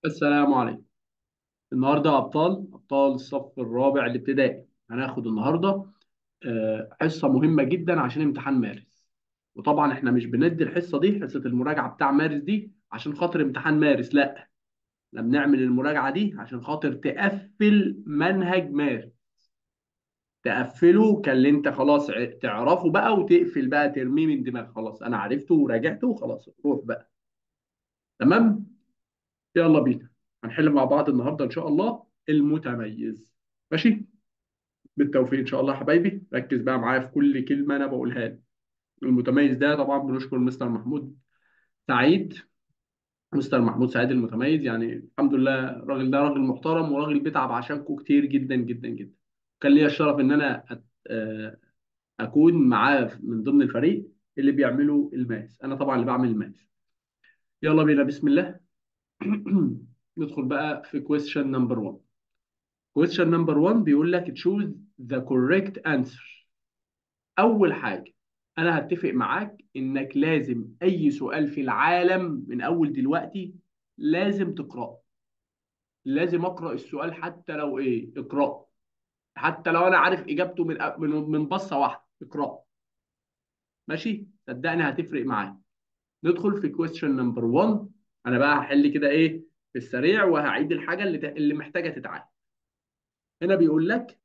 السلام عليكم النهارده يا ابطال ابطال الصف الرابع الابتدائي هناخد النهارده آه، حصه مهمه جدا عشان امتحان مارس وطبعا احنا مش بندي الحصه دي حصه المراجعه بتاع مارس دي عشان خاطر امتحان مارس لا احنا بنعمل المراجعه دي عشان خاطر تقفل منهج مارس تقفله كان اللي انت خلاص ع- تعرفه بقى وتقفل بقى ترميه من دماغك خلاص انا عرفته وراجعته وخلاص روح بقى تمام يلا بينا هنحل مع بعض النهارده ان شاء الله المتميز ماشي بالتوفيق ان شاء الله يا حبايبي ركز بقى معايا في كل كلمه انا بقولها لك المتميز ده طبعا بنشكر مستر محمود سعيد مستر محمود سعيد المتميز يعني الحمد لله الراجل ده راجل محترم وراجل بيتعب عشانكم كتير جدا جدا جدا كان ليا الشرف ان انا أت- آه، اكون معاه من ضمن الفريق اللي بيعملوا الماس انا طبعا اللي بعمل الماس يلا بينا بسم الله ندخل بقى في question number 1 question number 1 بيقول لك choose the correct answer اول حاجه انا هتفق معاك انك لازم اي سؤال في العالم من اول دلوقتي لازم تقراه لازم اقرا السؤال حتى لو ايه اقراه حتى لو انا عارف اجابته من من من بصه واحده اقراه ماشي صدقني هتفرق معاك ندخل في question نمبر 1 انا بقى هحل كده ايه في السريع وهعيد الحاجه اللي ت- اللي محتاجه تتعاد هنا بيقول لك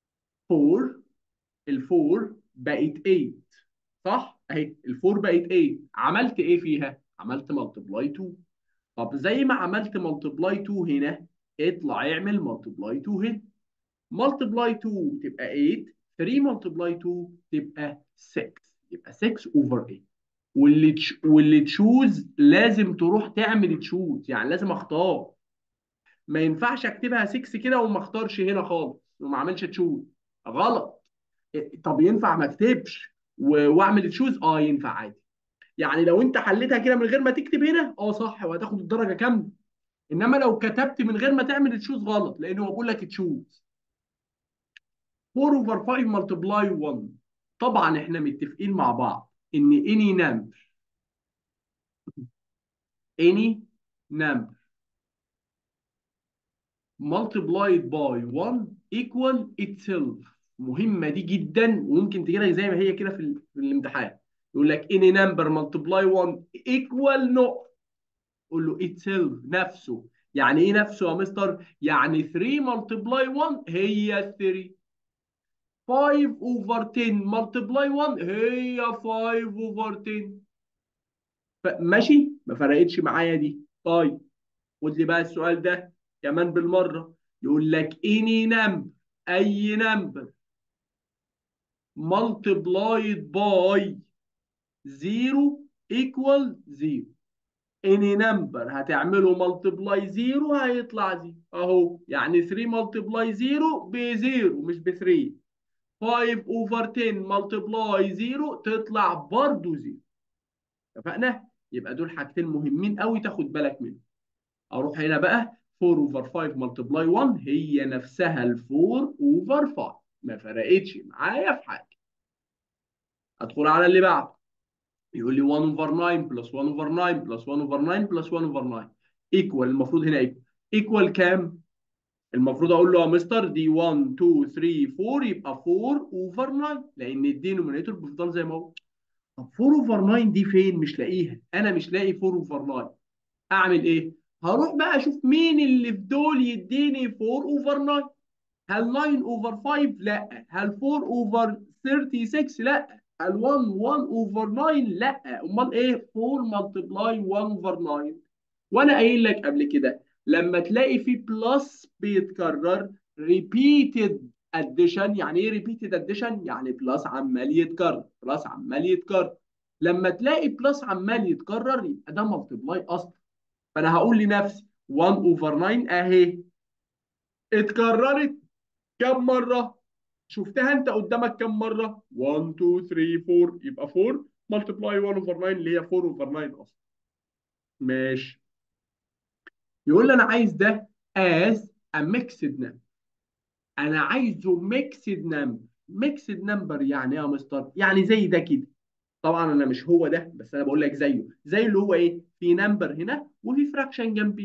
4 الفور بقت 8 صح اهي الفور بقت 8 عملت ايه فيها عملت ملتبلاي 2 طب زي ما عملت ملتبلاي 2 هنا اطلع اعمل ملتبلاي 2 هنا ملتبلاي 2 تبقى 8 3 ملتبلاي 2 تبقى 6 يبقى 6 اوفر 8 واللي تش... واللي تشوز لازم تروح تعمل تشوز يعني لازم اختار ما ينفعش اكتبها 6 كده وما اختارش هنا خالص وما اعملش تشوز غلط طب ينفع ما اكتبش و- واعمل تشوز اه ينفع عادي يعني لو انت حليتها كده من غير ما تكتب هنا اه صح وهتاخد الدرجه كامله انما لو كتبت من غير ما تعمل تشوز غلط لانه هو بيقول لك تشوز 4 اوفر 5 ملتبلاي 1 طبعا احنا متفقين مع بعض ان اني نمبر اني نمبر multiplied by 1 equal itself مهمة دي جدا وممكن تجيلك زي ما هي كده في, ال- في الامتحان يقول لك any number multiply 1 equal no قول له itself نفسه يعني ايه نفسه يا مستر يعني 3 multiply 1 هي 3 5 over 10 multiply 1 هي 5 over 10 ف- ماشي ما فرقتش معايا دي طيب خد لي بقى السؤال ده كمان بالمرة يقول لك any number أي number multiplied by 0 equal 0 any number هتعمله multiply 0 هيطلع 0 اهو يعني 3 multiply 0 ب 0 مش ب 3 5 over 10 multiply 0 تطلع برضه 0 اتفقنا يبقى دول حاجتين مهمين قوي تاخد بالك منهم اروح هنا بقى 4 over 5 multiply 1 هي نفسها ال 4 over 5 ما فرقتش معايا في حاجه ادخل على اللي بعده يقول لي 1 over 9 plus 1 over 9 plus 1 over 9 plus 1 over 9 equal المفروض هنا equal equal كام؟ المفروض اقول له يا مستر دي 1 2 3 4 يبقى 4 over 9 لان الدينومينيتور بيفضل زي ما هو طب 4 over 9 دي فين؟ مش لاقيها انا مش لاقي 4 over 9 اعمل ايه؟ هروح بقى اشوف مين اللي في دول يديني 4 over 9 هل 9 over 5 لا هل 4 over 36 لا هل 1 1 over 9 لا امال ايه 4 multiply 1 over 9 وانا قايل لك قبل كده لما تلاقي في بلس بيتكرر repeated addition يعني ايه repeated addition يعني بلس عمال يتكرر بلس عمال يتكرر لما تلاقي بلس عمال يتكرر يبقى ده multiply اصلا فانا هقول لنفسي 1 over 9 اهي اتكررت كم مرة؟ شفتها انت قدامك كم مرة؟ 1 2 3 4 يبقى 4 ملتبلاي 1 اوفر 9 اللي هي 4 اوفر 9 اصلا. ماشي. يقول لي انا عايز ده as a mixed number. انا عايزه mixed number. mixed number يعني ايه يا مستر؟ يعني زي ده كده. طبعا انا مش هو ده بس انا بقول لك زيه. زي اللي هو ايه؟ في نمبر هنا وفي فراكشن جنبيه.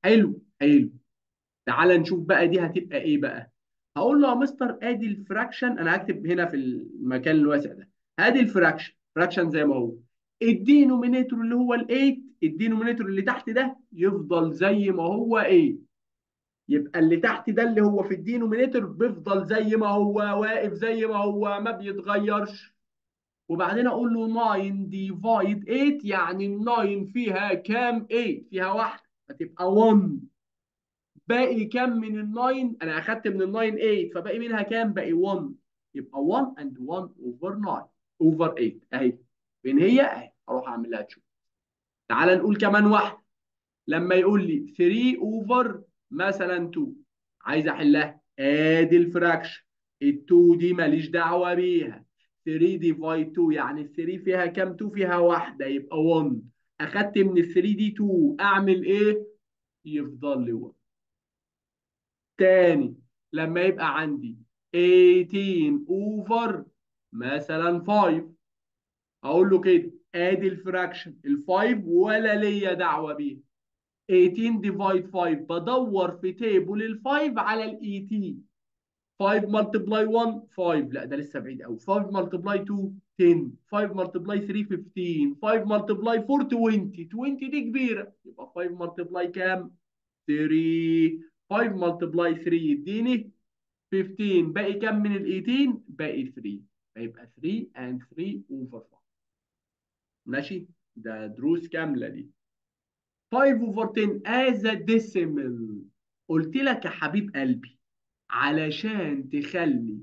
حلو حلو تعال نشوف بقى دي هتبقى ايه بقى هقول له يا مستر ادي الفراكشن انا هكتب هنا في المكان الواسع ده ادي الفراكشن فراكشن زي ما هو الدينومينيتور اللي هو ال8 الدينومينيتور اللي تحت ده يفضل زي ما هو ايه يبقى اللي تحت ده اللي هو في الدينومينيتور بيفضل زي ما هو واقف زي ما هو ما بيتغيرش وبعدين اقول له 9 ديفايد 8 يعني ال 9 فيها كام 8 فيها واحده فتبقى 1 باقي كام من ال 9 انا اخدت من ال 9 8 فباقي منها كام باقي 1 يبقى 1 and 1 over 9 over 8 اهي فين هي اهي اروح اعمل لها تشوف تعال نقول كمان واحده لما يقول لي 3 اوفر مثلا 2 عايز احلها ادي الفراكشن ال 2 دي ماليش دعوه بيها 3 ديفايد 2 يعني ال 3 فيها كام 2 فيها واحده يبقى 1 اخدت من ال 3 دي 2 اعمل ايه يفضل لي 1 تاني لما يبقى عندي 18 اوفر مثلا 5 اقول له كده ادي الفراكشن ال5 ولا ليا دعوه بيه 18 ديفايد 5 بدور في تيبل ال5 على ال 18 5 ملتبلاي 1 5 لا ده لسه بعيد قوي 5 ملتبلاي 2 10 5 ملتبلاي 3 15 5 ملتبلاي 4 20 20 دي كبيره يبقى 5 ملتبلاي كام 3 5 ملتبلاي 3 يديني 15 باقي كام من ال 18 باقي 3 فيبقى 3 and 3 over 5 ماشي ده دروس كامله دي 5 over 10 as a decimal قلت لك يا حبيب قلبي علشان تخلي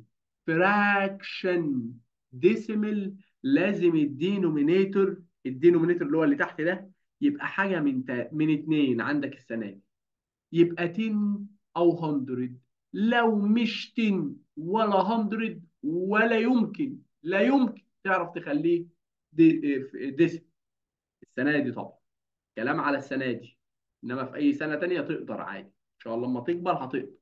فراكشن ديسيمال لازم الدينومينيتور الدينومينيتور اللي هو اللي تحت ده يبقى حاجه من تا... من اتنين عندك السنه دي يبقى 10 او 100 لو مش 10 ولا 100 ولا يمكن لا يمكن تعرف تخليه دي ديسيمال السنه دي طبعا كلام على السنه دي انما في اي سنه تانية تقدر عادي ان شاء الله لما تكبر هتقدر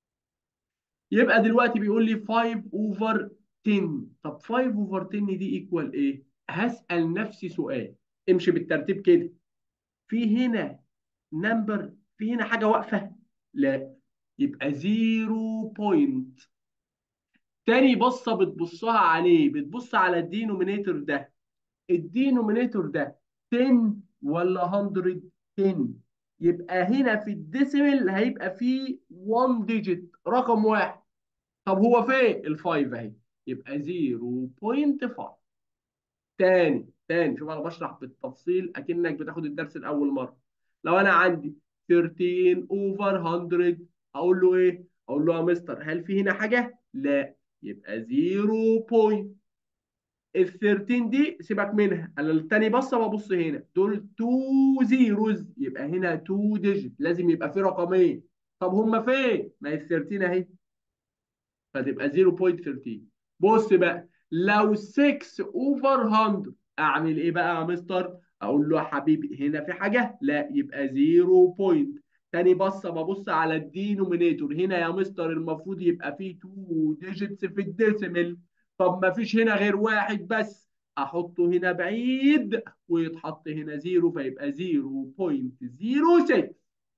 يبقى دلوقتي بيقول لي 5 اوفر 10 طب 5 اوفر 10 دي ايكوال ايه هسأل نفسي سؤال امشي بالترتيب كده في هنا نمبر في هنا حاجة واقفة لا يبقى 0 بوينت تاني بصة بتبصها عليه بتبص على الدينومينيتور ده الدينومينيتور ده 10 ولا 100 10 يبقى هنا في الديسيمل هيبقى فيه 1 ديجيت رقم واحد طب هو فين الفايف اهي يبقى 0.5 تاني تاني شوف انا بشرح بالتفصيل اكنك بتاخد الدرس لاول مره لو انا عندي 13 اوفر 100 اقول له ايه اقول له يا مستر هل في هنا حاجه لا يبقى 0 بوينت ال 13 دي سيبك منها انا التاني بصه ببص هنا دول 2 زيروز يبقى هنا 2 ديجيت لازم يبقى في رقمين طب هما فين ما هي ال 13 اهي فتبقى 0.13 بص بقى لو 6 اوفر 100 اعمل ايه بقى يا مستر اقول له يا حبيبي هنا في حاجه لا يبقى 0 بوينت تاني بصه ببص على الدينومينيتور هنا يا مستر المفروض يبقى فيه 2 ديجيتس في الديسيمل طب ما فيش هنا غير واحد بس احطه هنا بعيد ويتحط هنا 0 فيبقى 0.06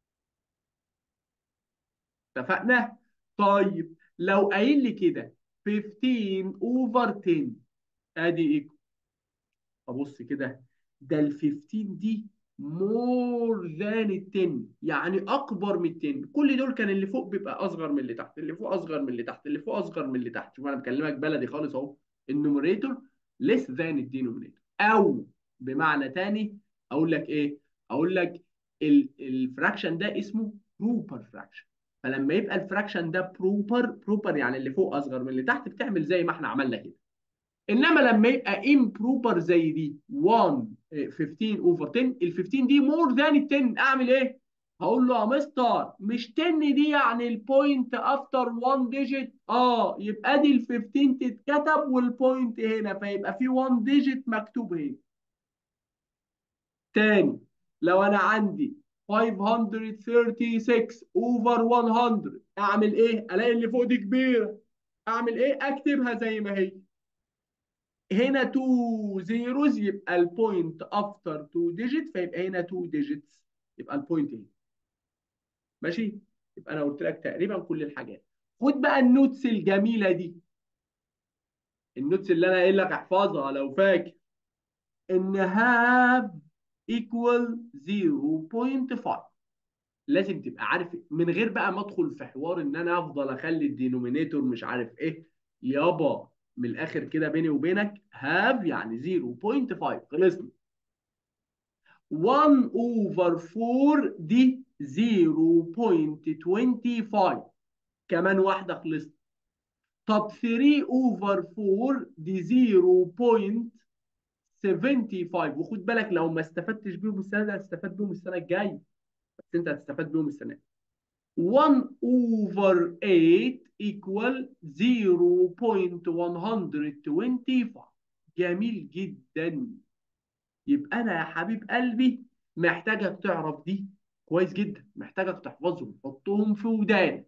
اتفقنا طيب لو قايل لي كده 15 اوفر 10 ادي ايكو ابص كده ده ال 15 دي مور ذان ال 10 يعني اكبر من ال 10 كل دول كان اللي فوق بيبقى اصغر من اللي تحت اللي فوق اصغر من اللي تحت اللي فوق اصغر من اللي تحت شوف انا بكلمك بلدي خالص اهو النوميريتور ليس ذان الدينومينيتور او بمعنى تاني اقول لك ايه اقول لك الفراكشن ده اسمه بروبر فراكشن فلما يبقى الفراكشن ده بروبر بروبر يعني اللي فوق اصغر من اللي تحت بتعمل زي ما احنا عملنا كده انما لما يبقى امبروبر زي دي 1 15 اوفر 10 ال 15 دي مور ذان ال 10 اعمل ايه؟ هقول له يا مستر مش 10 دي يعني البوينت افتر 1 ديجيت اه يبقى دي ال 15 تتكتب والبوينت هنا فيبقى في 1 ديجيت مكتوب هنا تاني لو انا عندي 536 اوفر 100 اعمل ايه؟ الاقي اللي فوق دي كبيره اعمل ايه؟ اكتبها زي ما هي هنا 2 زيروز يبقى البوينت افتر 2 ديجيت فيبقى هنا 2 ديجيتس يبقى البوينت هنا ماشي يبقى انا قلت لك تقريبا كل الحاجات خد بقى النوتس الجميله دي النوتس اللي انا قايل لك احفظها لو فاكر ان هاف ايكوال 0.5 لازم تبقى عارف من غير بقى ما ادخل في حوار ان انا افضل اخلي الدينومينيتور مش عارف ايه يابا من الاخر كده بيني وبينك هاف يعني 0.5 خلصنا 1 اوفر 4 دي 0.25 كمان واحده خلصت طب 3 اوفر 4 دي 0.75 وخد بالك لو ما استفدتش بيهم السنه دي هتستفاد بيهم السنه الجايه بس انت هتستفاد بيهم السنه دي 1 over 8 equal 0.125 جميل جدا يبقى انا يا حبيب قلبي محتاجك تعرف دي كويس جدا محتاجك تحفظهم حطهم في ودانك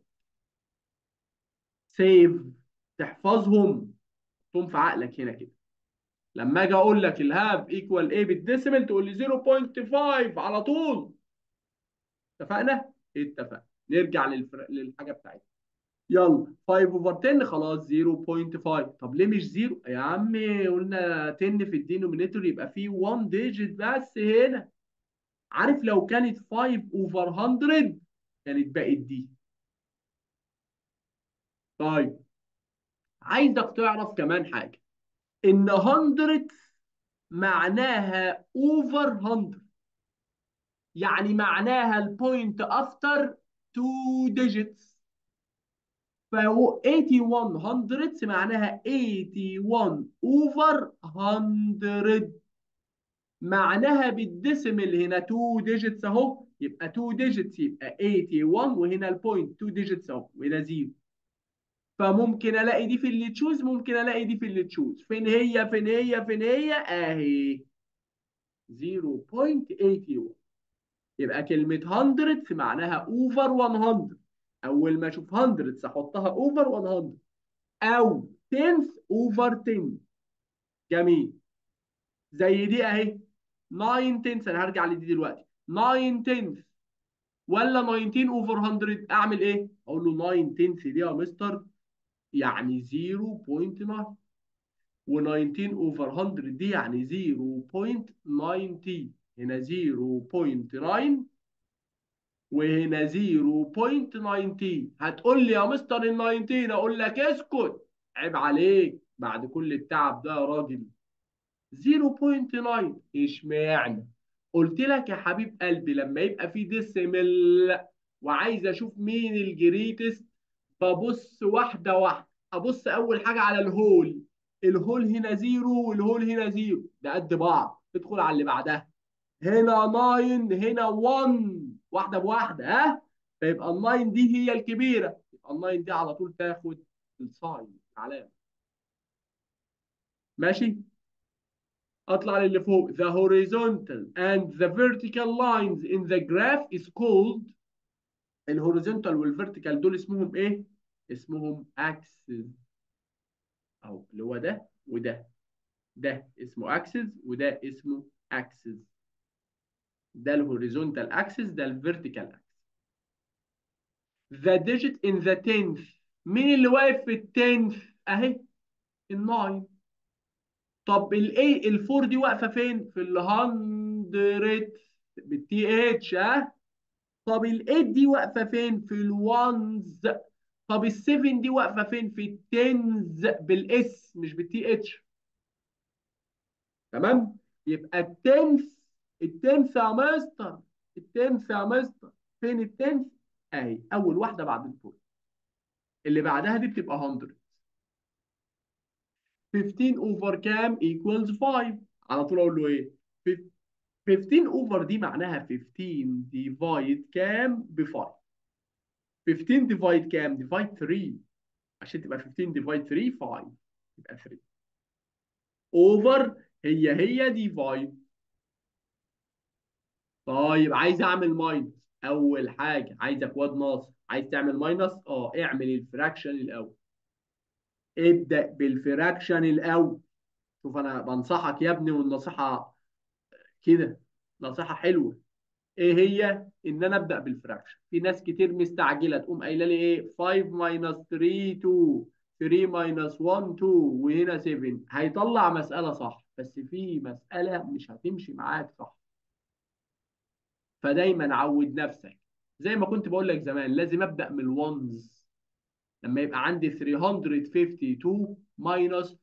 سيف تحفظهم حطهم في عقلك هنا كده لما اجي اقول لك الهاف ايكوال ايه بالديسيمل تقول لي 0.5 على طول اتفقنا؟ اتفقنا نرجع للفر... للحاجه بتاعتنا يلا 5 اوفر 10 خلاص 0.5 طب ليه مش 0 يا عم قلنا 10 في الدينومينيتور يبقى فيه 1 ديجيت بس هنا عارف لو كانت 5 اوفر 100 كانت بقت دي طيب عايزك تعرف كمان حاجه ان 100 معناها اوفر 100 يعني معناها البوينت افتر 2 ديجيتس ف 81 هندردز معناها 81 اوفر 100 معناها بالديسيمل هنا 2 ديجيتس اهو يبقى 2 ديجيتس يبقى 81 وهنا البوينت 2 ديجيتس اهو وهنا 0 فممكن الاقي دي في اللي تشوز ممكن الاقي دي في اللي تشوز فين هي فين هي فين هي اهي 0.81 يبقى كلمة 100 معناها اوفر 100 اول ما اشوف 100 احطها اوفر 100 او 10 اوفر 10 جميل زي دي اهي 9 10 انا هرجع لدي دلوقتي 9 10 ولا 19 اوفر 100 اعمل ايه؟ اقول له 9 10 دي يا مستر يعني 0.9 و19 اوفر 100 دي يعني 0.90 هنا 0.9 وهنا 0.19 هتقول لي يا مستر ال 19 اقول لك اسكت عيب عليك بعد كل التعب ده يا راجل 0.9 اشمعنى قلت لك يا حبيب قلبي لما يبقى في ديسيمل وعايز اشوف مين الجريتست ببص واحده واحده ابص اول حاجه على الهول الهول هنا زيرو والهول هنا زيرو ده قد بعض تدخل على اللي بعدها هنا 9 هنا 1 واحده بواحده ها فيبقى ال 9 دي هي الكبيره يبقى ال 9 دي على طول تاخد الساين علامه ماشي اطلع للي فوق the horizontal and the vertical lines in the graph is called الهوريزونتال والفيرتيكال دول اسمهم ايه اسمهم axes اهو اللي هو ده وده ده اسمه axis وده اسمه axis ده الهوريزونتال axis ده الفيرتيكال axis the digit in the tenth مين اللي واقف في التنث اهي الناين طب الايه الفور دي واقفه فين في ال100 بالتي اتش ها طب الايت دي واقفه فين في الوانز طب السفن دي واقفه فين في التنز بالاس مش بالتي اتش تمام يبقى التنس التنس يا مستر التنس يا مستر فين التنس اهي اول واحده بعد الفور اللي بعدها دي بتبقى 100 15 اوفر كام ايكوالز 5 على طول اقول له ايه 15 اوفر دي معناها 15 ديفايد كام ب 5 15 ديفايد كام ديفايد 3 عشان تبقى 15 ديفايد 3 5 يبقى 3 اوفر هي هي ديفايد طيب عايز اعمل ماينس اول حاجه عايز اكواد ناقص عايز تعمل ماينس اه اعمل الفراكشن الاول ابدأ بالفراكشن الأول شوف أنا بنصحك يا ابني والنصيحة كده نصيحة حلوة ايه هي ان انا ابدا بالفراكشن في ناس كتير مستعجله تقوم قايله لي ايه 5 ماينس 3 2 3 ماينس 1 2 وهنا 7 هيطلع مساله صح بس في مساله مش هتمشي معاك صح فدايما عود نفسك زي ما كنت بقول لك زمان لازم ابدا من الونز لما يبقى عندي 352 ماينس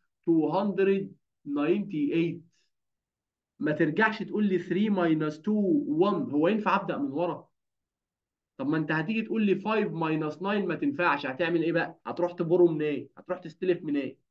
298 ما ترجعش تقول لي 3 ماينس 2 1 هو ينفع ابدا من ورا طب ما انت هتيجي تقول لي 5 ماينس 9 ما تنفعش هتعمل ايه بقى هتروح تبرو منين إيه؟ هتروح تستلف منين إيه؟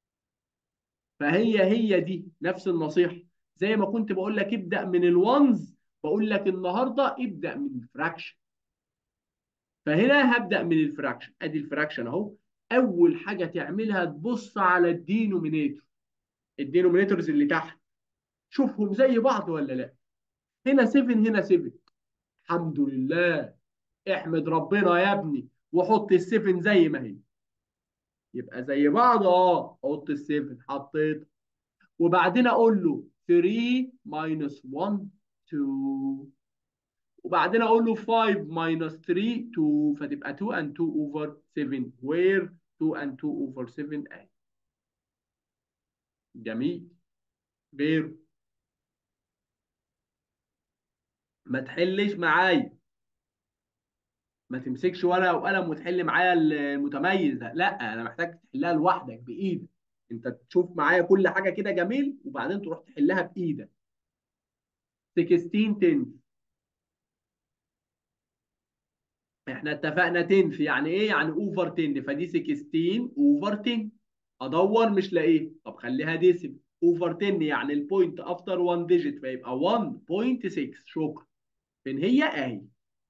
فهي هي دي نفس النصيحه زي ما كنت بقول لك ابدا من الونز بقول لك النهارده ابدا من الفراكشن فهنا هبدا من الفراكشن ادي الفراكشن اهو اول حاجه تعملها تبص على الدينومينيتور الدينومينيتورز اللي تحت شوفهم زي بعض ولا لا هنا 7 هنا 7 الحمد لله احمد ربنا يا ابني وحط السفن زي ما هي يبقى زي بعض اه حط السفن حطيت وبعدين اقول له 3 ماينس 1 2 وبعدين اقول له 5 ماينس 3 2 فتبقى 2 and 2 over 7 where 2 and 2 over 7 اهي جميل غير ما تحلش معايا ما تمسكش ورقه وقلم وتحل معايا المتميز ده لا انا محتاج تحلها لوحدك بايدك انت تشوف معايا كل حاجه كده جميل وبعدين تروح تحلها بايدك 16 10 احنا اتفقنا 10 يعني ايه يعني اوفر 10 فدي 16 اوفر 10 ادور مش لاقيه طب خليها ديسيم اوفر 10 يعني البوينت افتر 1 ديجيت فيبقى 1.6 شكرا فين هي اهي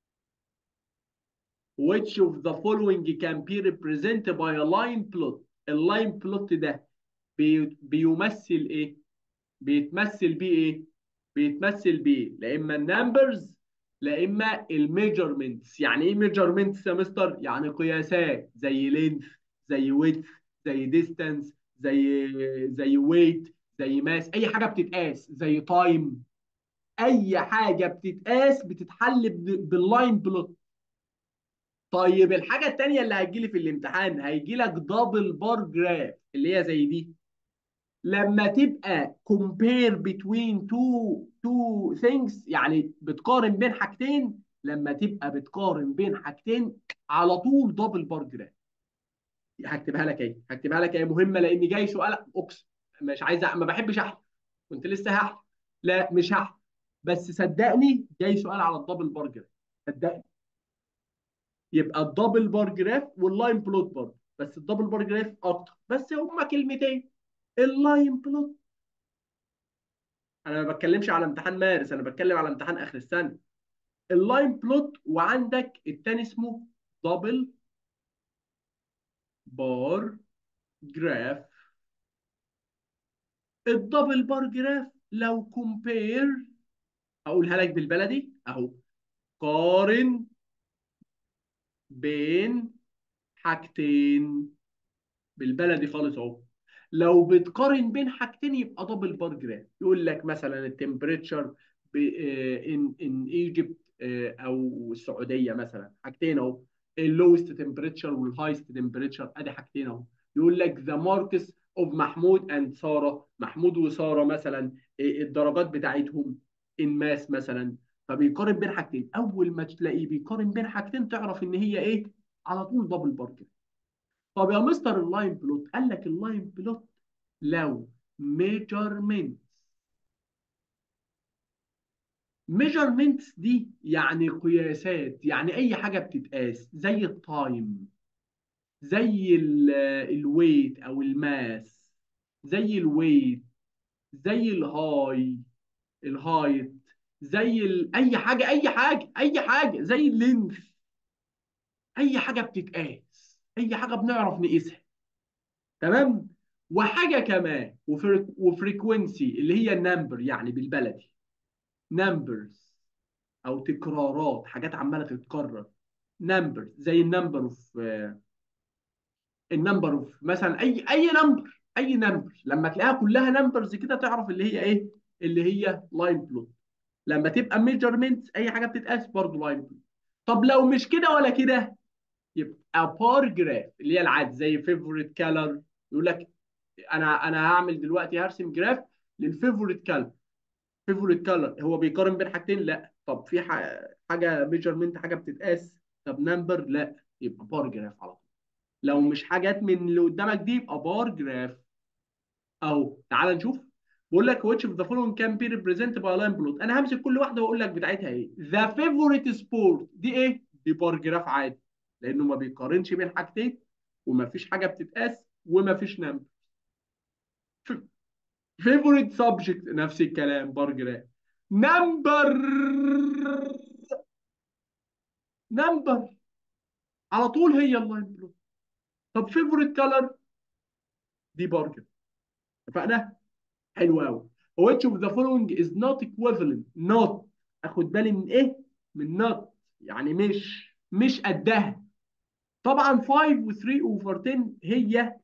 which of the following can be represented by a line plot اللاين بلوت ده بي بيمثل ايه بيتمثل بيه ايه بيتمثل بيه لا اما النمبرز لا اما الميجرمنتس يعني ايه ميجرمنتس يا مستر يعني قياسات زي لينث زي ويدث زي ديستانس زي زي ويت زي ماس اي حاجه بتتقاس زي تايم اي حاجه بتتقاس بتتحل باللاين بلوت طيب الحاجه الثانيه اللي هتجي لي في الامتحان هيجي لك دبل بار جراف اللي هي زي دي لما تبقى compare between two two things يعني بتقارن بين حاجتين لما تبقى بتقارن بين حاجتين على طول دبل بار جراف هكتبها لك اهي هكتبها لك اهي مهمه لان جاي سؤال اقسم مش عايز ما بحبش احلف كنت لسه هحلف لا مش هحلف بس صدقني جاي سؤال على الدبل بار جراف صدقني يبقى الدبل بار جراف واللاين بلوت برضه بس الدبل بار جراف اكتر بس هما كلمتين اللاين بلوت انا ما بتكلمش على امتحان مارس انا بتكلم على امتحان اخر السنه اللاين بلوت وعندك التاني اسمه دبل بار جراف الدبل بار جراف لو كومبير اقولها لك بالبلدي اهو قارن بين حاجتين بالبلدي خالص اهو لو بتقارن بين حاجتين يبقى دبل بار جراف يقول لك مثلا التمبريتشر ان ان ايجيبت او السعوديه مثلا حاجتين اهو اللوست تمبريتشر والهايست تمبريتشر ادي حاجتين اهو يقول لك ذا ماركس اوف محمود اند ساره محمود وساره مثلا الدرجات بتاعتهم ان ماس مثلا فبيقارن بين حاجتين اول ما تلاقيه بيقارن بين حاجتين تعرف ان هي ايه على طول دبل بار جراف طب يا مستر اللاين بلوت قال لك اللاين بلوت لو ميجرمنت ميجرمنتس دي يعني قياسات يعني اي حاجه بتتقاس زي التايم زي الويت او الماس زي الويت زي الهاي الهايت زي ال... اي حاجه اي حاجه اي حاجه زي اللينث اي حاجه بتتقاس اي حاجه بنعرف نقيسها تمام وحاجه كمان وفريك... وفريكونسي اللي هي النمبر يعني بالبلدي نمبرز او تكرارات حاجات عماله تتكرر نمبر زي النمبر اوف النمبر اوف مثلا اي اي نمبر اي نمبر لما تلاقيها كلها نمبرز كده تعرف اللي هي ايه اللي هي لاين بلوت لما تبقى ميجرمنت اي حاجه بتتقاس برضه لاين طب لو مش كده ولا كده يبقى بار جراف اللي هي العادي زي فيفوريت كالر يقول لك انا انا هعمل دلوقتي هرسم جراف للفيفوريت كالر فيفوريت كالر هو بيقارن بين حاجتين لا طب في حاجه ميجرمنت حاجه بتتقاس طب نمبر لا يبقى بار جراف على طول لو مش حاجات من اللي قدامك دي يبقى بار جراف اهو تعال نشوف بقول لك which of the following can be represented by a line plot انا همسك كل واحده واقول لك بتاعتها ايه the favorite sport دي ايه دي بار جراف عادي لانه ما بيقارنش بين حاجتين وما فيش حاجه بتتقاس وما فيش نمبر favorite subject نفس الكلام بار جراف نمبر نمبر على طول هي اللاين بلوت طب favorite color دي بار جراف اتفقنا حلو قوي which of the following is not equivalent not اخد بالي من ايه من not يعني مش مش قدها طبعا 5 و 3 over 10 هي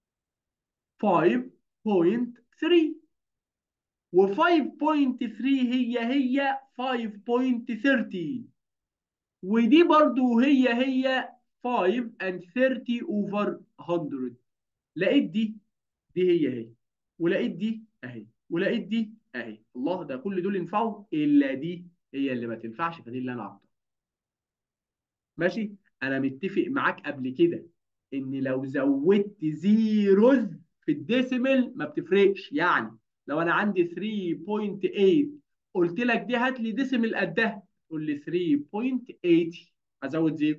5.3 و 5.3 هي هي 5.30 ودي برضو هي هي 5 and 30 over 100 لقيت دي دي هي هي ولقيت دي اهي ولقيت دي اهي الله ده كل دول ينفعوا الا دي هي اللي ما تنفعش فدي اللي انا عطاها ماشي انا متفق معاك قبل كده ان لو زودت زيروز في الديسيمل ما بتفرقش يعني لو انا عندي 3.8 قلت لك دي هات لي ديسيمل قدها تقول لي 3.80 ازود زيرو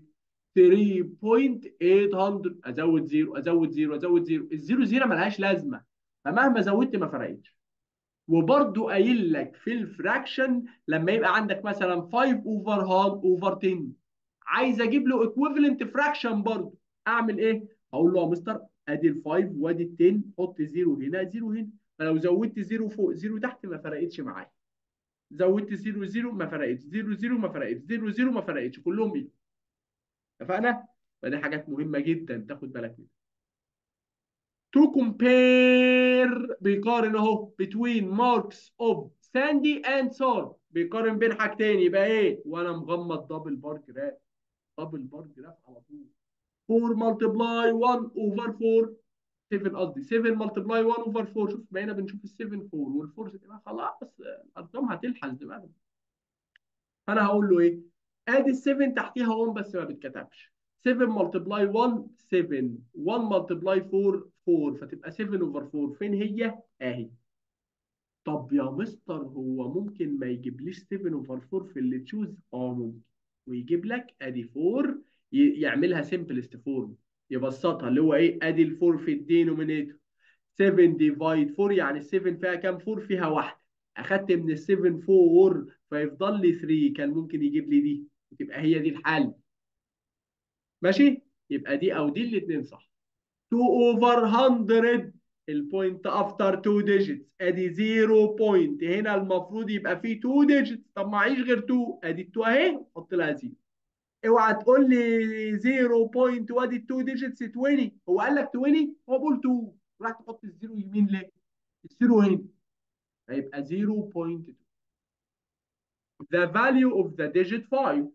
3.800 ازود زيرو ازود زيرو ازود زيرو الزيرو زيرو ملهاش لازمه فمهما زودت ما فرقتش وبرده قايل لك في الفراكشن لما يبقى عندك مثلا 5 اوفر هاف اوفر 10 عايز اجيب له ايكويفالنت فراكشن برضه اعمل ايه؟ اقول له يا مستر ادي ال 5 وادي ال 10 حط زيرو هنا زيرو هنا فلو زودت زيرو فوق زيرو تحت ما فرقتش معايا زودت زيرو زيرو ما فرقتش زيرو زيرو ما فرقتش زيرو زيرو ما فرقتش كلهم ايه اتفقنا؟ فدي حاجات مهمه جدا تاخد بالك منها to compare بيقارن اهو between marks of sandy and salt بيقارن بين حاجتين يبقى ايه وانا مغمض دبل بار جراف دبل بار جراف على طول 4 multiply 1 over 4 7 قصدي 7 multiply 1 over 4 شوف بقينا بنشوف ال 7 4 وال 4 خلاص الارقام هتلحس دماغنا فانا هقول له ايه ادي ال 7 تحتيها 1 بس ما بتكتبش 7 multiply 1 7 1 multiply 4 4 فتبقى 7 over 4 فين هي؟ اهي طب يا مستر هو ممكن ما يجيبليش 7 over 4 في اللي تشوز؟ اه ممكن ويجيب لك ادي 4 يعملها simplest فورم يبسطها اللي هو ايه؟ ادي ال 4 في الدينومينيتور 7 ديفايد 4 يعني ال 7 فيها كام 4 فيها واحده اخدت من ال 7 4 فيفضل لي 3 كان ممكن يجيب لي دي وتبقى هي دي الحل ماشي يبقى دي او دي الاثنين صح 2 اوفر 100 البوينت افتر 2 ديجيتس ادي 0 بوينت هنا المفروض يبقى فيه 2 ديجيتس طب معيش غير 2 ادي 2 اهي حط لها 0 اوعى تقول لي 0 بوينت وادي 2 ديجيتس 20 هو قال لك 20 هو بيقول 2 راح تحط الزيرو يمين ليه؟ الزيرو هنا هيبقى 0.2 the value of the digit 5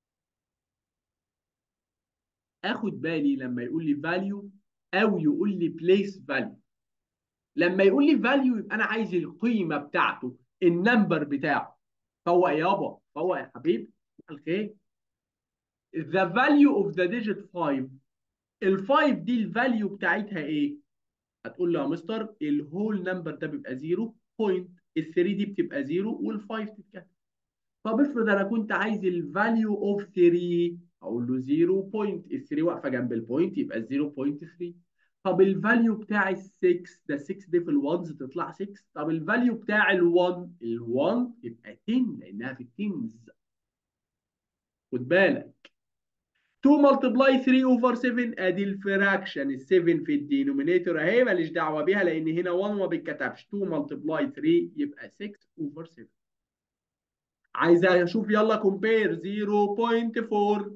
اخد بالي لما يقول لي value او يقول لي place value لما يقول لي value يبقى انا عايز القيمه بتاعته النمبر بتاعه فهو يابا فهو يا حبيبي الخير the value of the digit 5 ال 5 دي الفاليو بتاعتها ايه؟ هتقول له يا مستر الهول نمبر ده بيبقى 0 بوينت ال 3 دي بتبقى 0 وال 5 تتكتب طب افرض انا كنت عايز الفاليو اوف 3 اقول له 0 بوينت ال 3 واقفه جنب البوينت يبقى 0.3 طب الفاليو بتاع ال 6 ده 6 دي في الوانز تطلع 6 طب الفاليو بتاع ال 1 ال 1 يبقى 10 لانها في التنز خد بالك 2 ملتبلاي 3 اوفر 7 ادي الفراكشن ال 7 في الدينومينيتور اهي ماليش دعوه بيها لان هنا 1 ما بيتكتبش 2 ملتبلاي 3 يبقى 6 اوفر 7 عايز اشوف يلا كومبير 0.4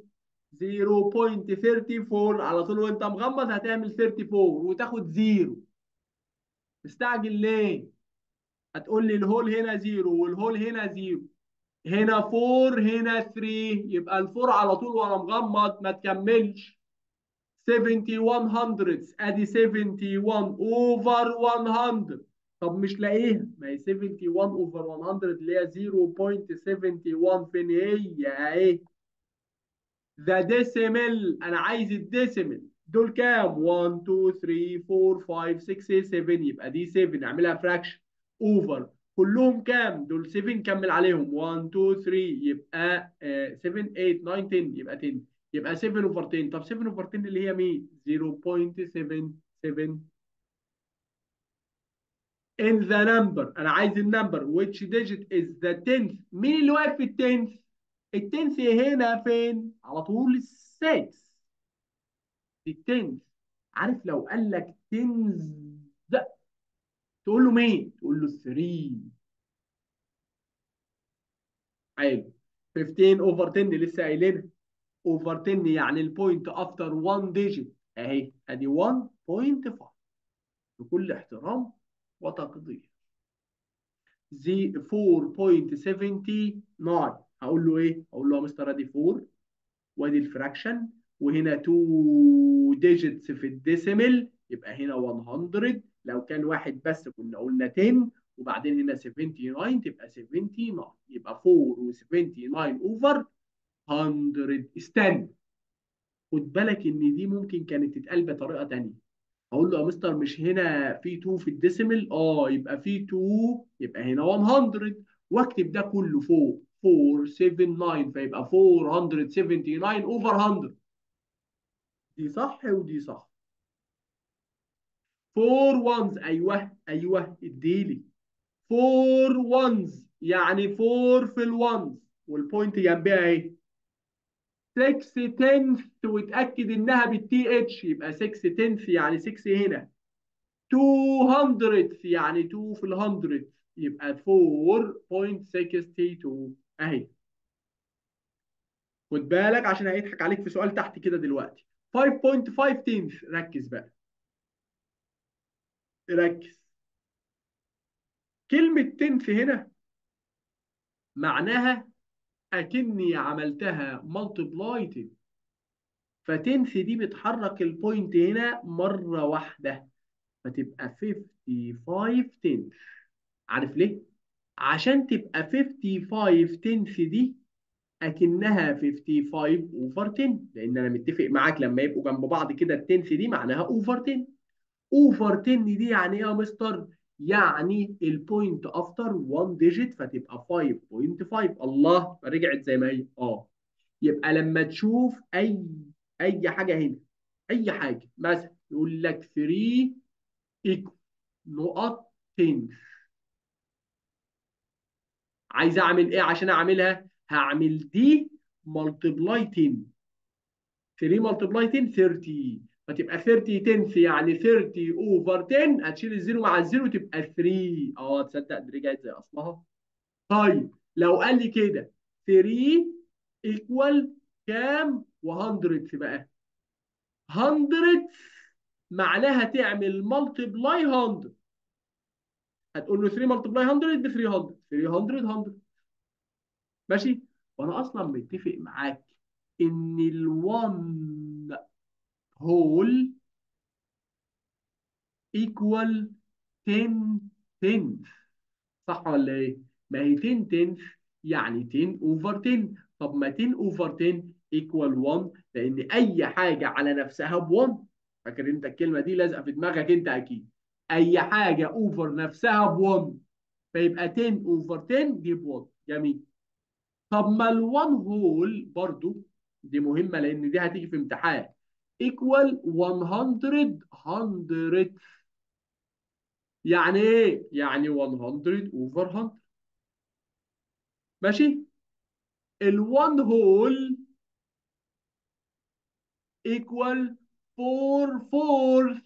0.34 على طول وانت مغمض هتعمل 34 وتاخد زيرو مستعجل ليه؟ هتقول لي الهول هنا زيرو والهول هنا زيرو هنا 4 هنا 3 يبقى الفور على طول وانا مغمض ما تكملش 71 هندردز ادي 71 اوفر 100 طب مش لاقيها ما هي 71 اوفر 100 اللي هي 0.71 فين هي اهي ذا ديسيمل انا عايز الديسيمل دول كام 1 2 3 4 5 6 7 يبقى دي 7 اعملها فراكشن اوفر كلهم كام دول 7 كمل عليهم 1 2 3 يبقى آه، 7 8 9 10 يبقى 10 يبقى 7 اوفر 10 طب 7 اوفر 10 اللي هي مين 0.77 in the number انا عايز النمبر which digit is the 10th مين اللي واقف في ال 10th ال 10th هنا فين على طول ال 6 ال 10th عارف لو قال لك 10 تقول له مين تقول له 3 حلو 15 اوفر 10 لسه قايلينها اوفر 10 يعني البوينت افتر 1 ديجيت اهي ادي 1.5 بكل احترام وتقدير زي 4.79 هقول له ايه؟ هقول له يا مستر ادي 4 وادي الفراكشن وهنا 2 ديجيتس في الديسيمل يبقى هنا 100 لو كان واحد بس كنا قلنا 10 وبعدين هنا 79 تبقى 79 يبقى 4 و79 اوفر 100 استنى خد بالك ان دي ممكن كانت تتقال بطريقه ثانيه اقول له يا مستر مش هنا في 2 في الديسيمل اه يبقى في 2 يبقى هنا 100 واكتب ده كله فوق 479 فيبقى 479 اوفر 100 دي صح ودي صح 4 ones ايوه ايوه اديلي 4 ones يعني 4 في الونز والبوينت جنبها اهي 6 تنث وتاكد انها بالتي اتش يبقى 6 تنث يعني 6 هنا 200 يعني 2 في ال 100 يبقى 4.62 اهي خد بالك عشان هيضحك عليك في سؤال تحت كده دلوقتي 5.5 تنث ركز بقى ركز كلمة تنث هنا معناها أكني عملتها مالتبلايتد فتنث دي بتحرك البوينت هنا مرة واحدة فتبقى 55 تنث عارف ليه؟ عشان تبقى 55 تنث دي أكنها 55 أوفر 10 لأن أنا متفق معاك لما يبقوا جنب بعض كده التنث دي معناها أوفر 10 أوفر 10 دي يعني إيه يا مستر؟ يعني البوينت افتر 1 ديجيت فتبقى 5.5 الله رجعت زي ما هي اه يبقى لما تشوف اي اي حاجه هنا اي حاجه مثلا يقول لك 3 ايكو نقط 10 عايز اعمل ايه عشان اعملها هعمل دي ملتبلاي 10 3 ملتبلاي 10 30 فتبقى 30 تنث يعني 30 اوفر 10 هتشيل الزيرو مع الزيرو تبقى 3 اه تصدق دي رجعت زي اصلها طيب لو قال لي كده 3 ايكوال كام و100 بقى 100 معناها تعمل ملتبلاي 100 هتقول له 3 ملتبلاي 100 ب 300 300 100 ماشي وانا اصلا متفق معاك ان ال1 whole equal 10 tenth صح ولا ايه؟ ما هي 10 tenth يعني 10 over 10 طب ما 10 over 10 equal 1 لان اي حاجه على نفسها ب 1 فاكر انت الكلمه دي لازقه في دماغك انت اكيد اي حاجه اوفر نفسها ب 1 فيبقى 10 اوفر 10 دي ب 1 جميل طب ما ال 1 هول برضو دي مهمه لان دي هتيجي في امتحان equal 100 100 يعني ايه؟ يعني 100 over 100 ماشي؟ ال 1 whole equal 4 fourth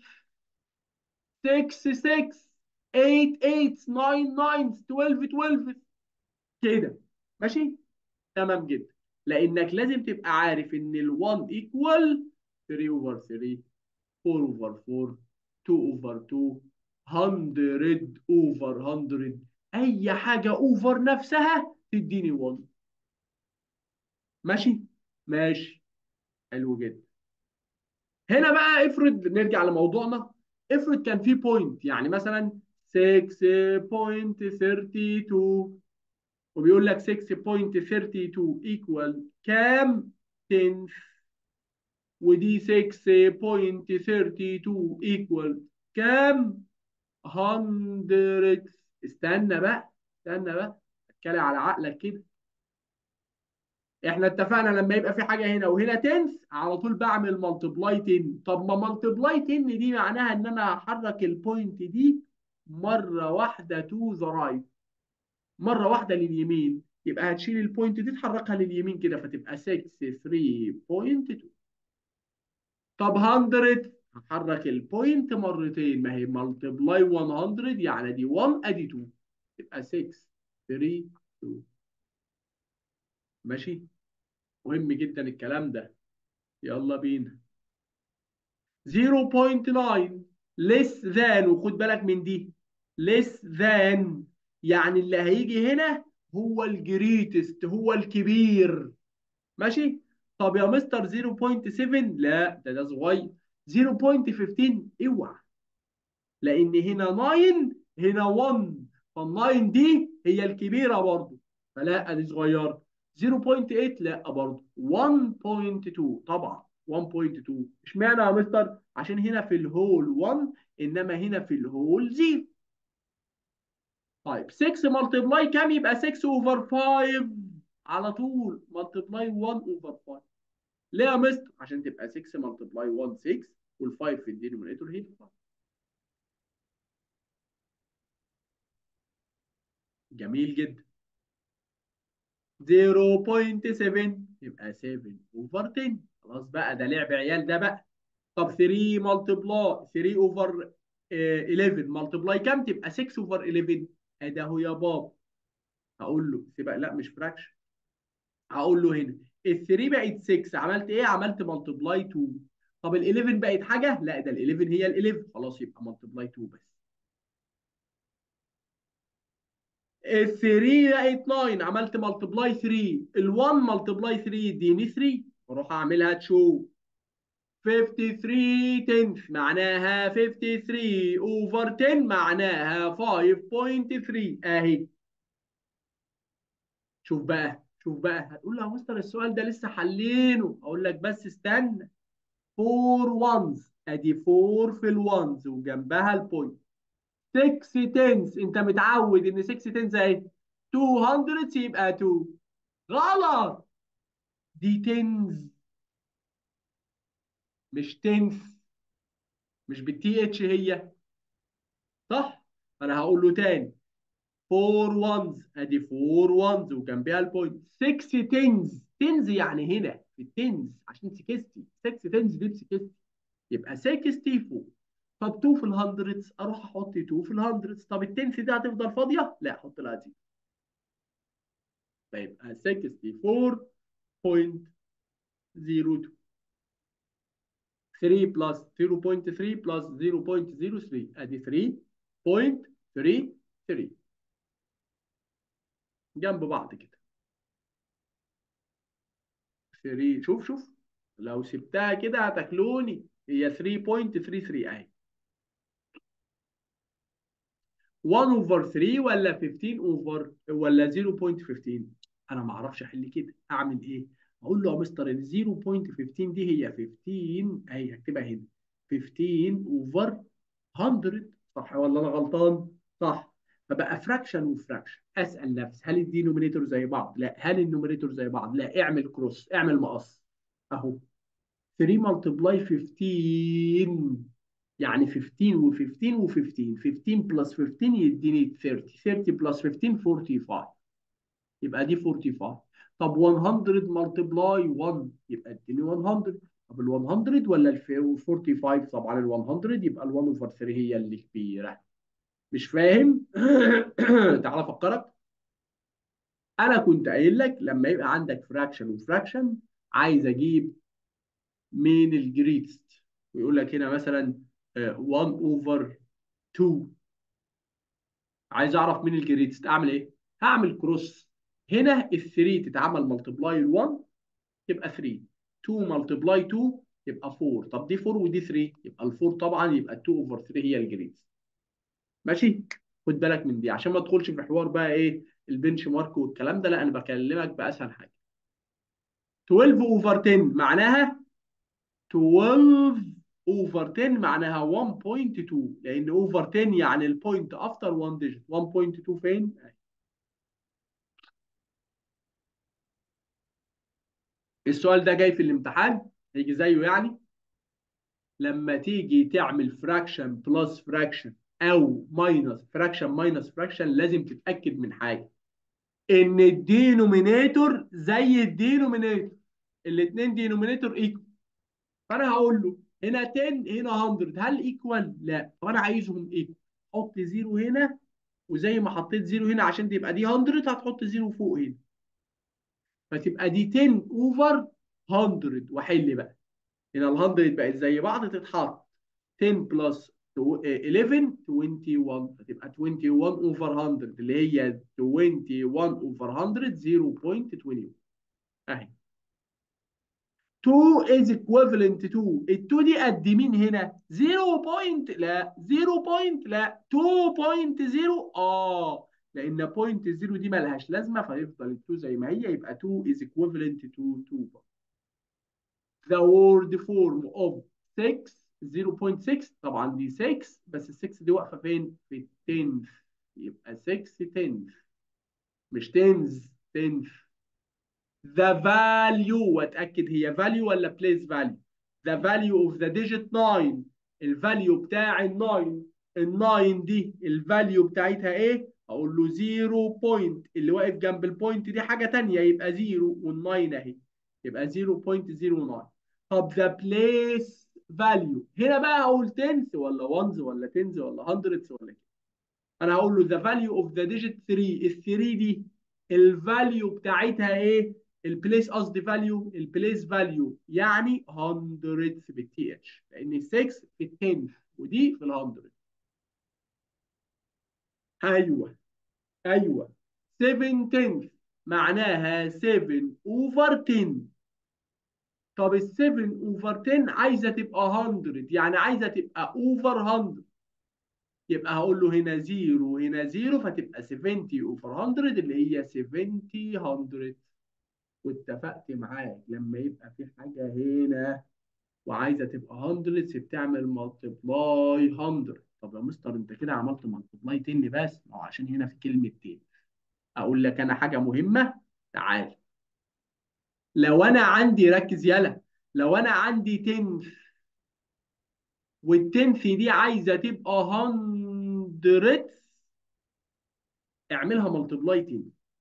6 6 8 8 9 9 12 12 كده ماشي؟ تمام جدا لانك لازم تبقى عارف ان ال 1 equal 3 over 3 4 over 4 2 over 2 100 over 100 اي حاجه اوفر نفسها تديني 1 ماشي ماشي حلو جدا هنا بقى افرض نرجع لموضوعنا افرض كان في بوينت يعني مثلا 6.32 وبيقول لك 6.32 ايكوال كام 10 ودي 6.32 ايكوال كام 100 استنى بقى استنى بقى اتكلم على عقلك كده احنا اتفقنا لما يبقى في حاجه هنا وهنا تنس على طول بعمل ملتبلاي 10 طب ما ملتبلاي 10 دي معناها ان انا هحرك البوينت دي مره واحده تو ذا رايت مره واحده لليمين يبقى هتشيل البوينت دي تحركها لليمين كده فتبقى 63.2 طب 100 هحرك البوينت مرتين ما هي ملتبلاي 100 يعني دي 1 ادي 2 تبقى 6 3 2 ماشي مهم جدا الكلام ده يلا بينا 0.9 less than وخد بالك من دي less than يعني اللي هيجي هنا هو الجريتست هو الكبير ماشي طب يا مستر 0.7 لا ده ده صغير 0.15 اوعى لان هنا 9 هنا 1 فال9 دي هي الكبيره برضه فلا دي صغيره 0.8 لا برضه 1.2 طبعا 1.2 اشمعنى يا مستر عشان هنا في الهول 1 انما هنا في الهول 0 طيب 6 ملتبلاي كام يبقى 6 اوفر 5 على طول ملتبلاي 1 اوفر 5 ليه يا مستر عشان تبقى 6 ملتبلاي 1 6 وال5 في الدينومينيتور هي 5 جميل جدا 0.7 يبقى 7 اوفر 10 خلاص بقى ده لعب عيال ده بقى طب 3 ملتبلاي 3 اوفر 11 ملتبلاي كام تبقى 6 اوفر 11 ادي اهو يا بابا هقول له سيبك لا مش فراكشن هقول له هنا ال 3 بقت 6 عملت ايه عملت ملتبلاي 2 طب ال 11 بقت حاجه لا ده ال 11 هي ال 11 خلاص يبقى ملتبلاي 2 بس ال 3 بقت 9 عملت ملتبلاي 3 ال 1 ملتبلاي 3 يديني 3 واروح اعملها تشو 53 تنس معناها 53 اوفر 10 معناها 5.3 اهي شوف بقى شوف بقى هتقول له يا مستر السؤال ده لسه حلينه اقول لك بس استنى 4 وانز ادي 4 في الوانز وجنبها البوينت 6 تنس انت متعود ان 6 تنس اهي 200 يبقى 2 غلط دي تنز مش تنس مش بالتي اتش هي صح انا هقول له تاني 4 وانز ادي 4 وانز وجنبها البوينت 6 تنز تنز يعني هنا في التنز عشان 60 6 تنز دي ب 60 يبقى 64 طب 2 في الهندردز اروح احط 2 في الهندردز طب التنس دي هتفضل فاضيه؟ لا احط لها زيرو فيبقى 64.02 3 بلس 0.3 بلس 0.03 ادي 3.33 جنب بعض كده 3 شوف شوف لو سبتها كده هتاكلوني هي 3.33 اهي 1 اوفر 3 ولا 15 اوفر ولا 0.15 انا ما اعرفش احل كده اعمل ايه اقول له يا مستر ال 0.15 دي هي 15 اهي هكتبها هنا 15 اوفر 100 صح ولا انا غلطان صح فبقى فراكشن وفراكشن اسال نفسي هل الدينومينيتور زي بعض لا هل النومينيتور زي بعض لا اعمل كروس اعمل مقص اهو 3 ملتبلاي 15 يعني 15 و15 و15 15 بلس 15 يديني 30 30 بلس 15 45 يبقى دي 45 طب 100 ملتبلاي 1 يبقى اديني 100 طب ال 100 ولا ال 45 طبعا ال 100 يبقى ال 1 اوفر 3 هي اللي كبيره مش فاهم تعال افكرك انا كنت قايل لك لما يبقى عندك فراكشن وفراكشن عايز اجيب من الجريتست ويقول لك هنا مثلا 1 اوفر 2 عايز اعرف مين الجريتست اعمل ايه هعمل كروس هنا ال 3 تتعمل ملتبلاي ال 1 تبقى 3 2 ملتبلاي 2 يبقى 4 طب دي 4 ودي 3 يبقى ال 4 طبعا يبقى 2 اوفر 3 هي الجريدز ماشي خد بالك من دي عشان ما تدخلش في حوار بقى ايه البنش مارك والكلام ده لا انا بكلمك باسهل حاجه 12 اوفر 10 معناها 12 اوفر 10 معناها 1.2 لان اوفر 10 يعني البوينت افتر 1 ديجيت 1.2 فين؟ السؤال ده جاي في الامتحان هيجي زيه يعني لما تيجي تعمل فراكشن بلس فراكشن او ماينس فراكشن ماينس فراكشن لازم تتاكد من حاجه ان الدينومينيتور زي الدينومينيتور الاثنين دينومينيتور ايكوال فانا هقول له هنا 10 هنا 100 هل ايكوال؟ لا طب انا عايزهم ايكوال حط زيرو هنا وزي ما حطيت زيرو هنا عشان تبقى دي 100 هتحط زيرو فوق هنا فتبقى دي 10 اوفر 100 واحل بقى هنا ال 100 بقت زي بعض تتحط 10 بلس 11 21 فتبقى 21 اوفر 100 اللي هي 21 اوفر 100 0.21 اهي 2 is equivalent to ال 2 دي قد مين هنا؟ 0 بوينت لا 0 بوينت لا 2.0 اه لان بوينت 0 دي مالهاش لازمه فيفضل ال 2 زي ما هي يبقى 2 is equivalent to 2 the word form of 6 0.6 طبعا دي 6 بس ال 6 دي واقفه فين؟ في 10 يبقى 6 10 مش 10 10 the value واتاكد هي value ولا place value the value of the digit 9 الفاليو بتاع ال 9 ال 9 دي الفاليو بتاعتها ايه؟ اقول له 0 بوينت اللي واقف جنب البوينت دي حاجه ثانيه يبقى 0 وال 9 اهي يبقى 0.09 طب the place value هنا بقى هقول تنس ولا ones ولا tens ولا hundreds ولا كده انا هقول له the value of the digit 3 ال 3 دي الفاليو بتاعتها ايه؟ البليس قصدي فاليو البليس فاليو يعني hundreds بالتي اتش لان 6 في ال 10 ودي في ال 100 ايوه ايوه 7 10 معناها 7 اوفر 10 طب ال 7 اوفر 10 عايزه تبقى 100 يعني عايزه تبقى اوفر 100 يبقى هقول له هنا 0 وهنا 0 فتبقى 70 اوفر 100 اللي هي 70 100 واتفقت معاك لما يبقى في حاجه هنا وعايزه تبقى 100 بتعمل ملتبلاي 100 طب يا مستر انت كده عملت ملتبلاي 10 بس ما هو عشان هنا في كلمه 10 اقول لك انا حاجه مهمه تعال لو انا عندي ركز يلا لو انا عندي 10 والتنث دي عايزه تبقى 100 اعملها ملتبلاي 10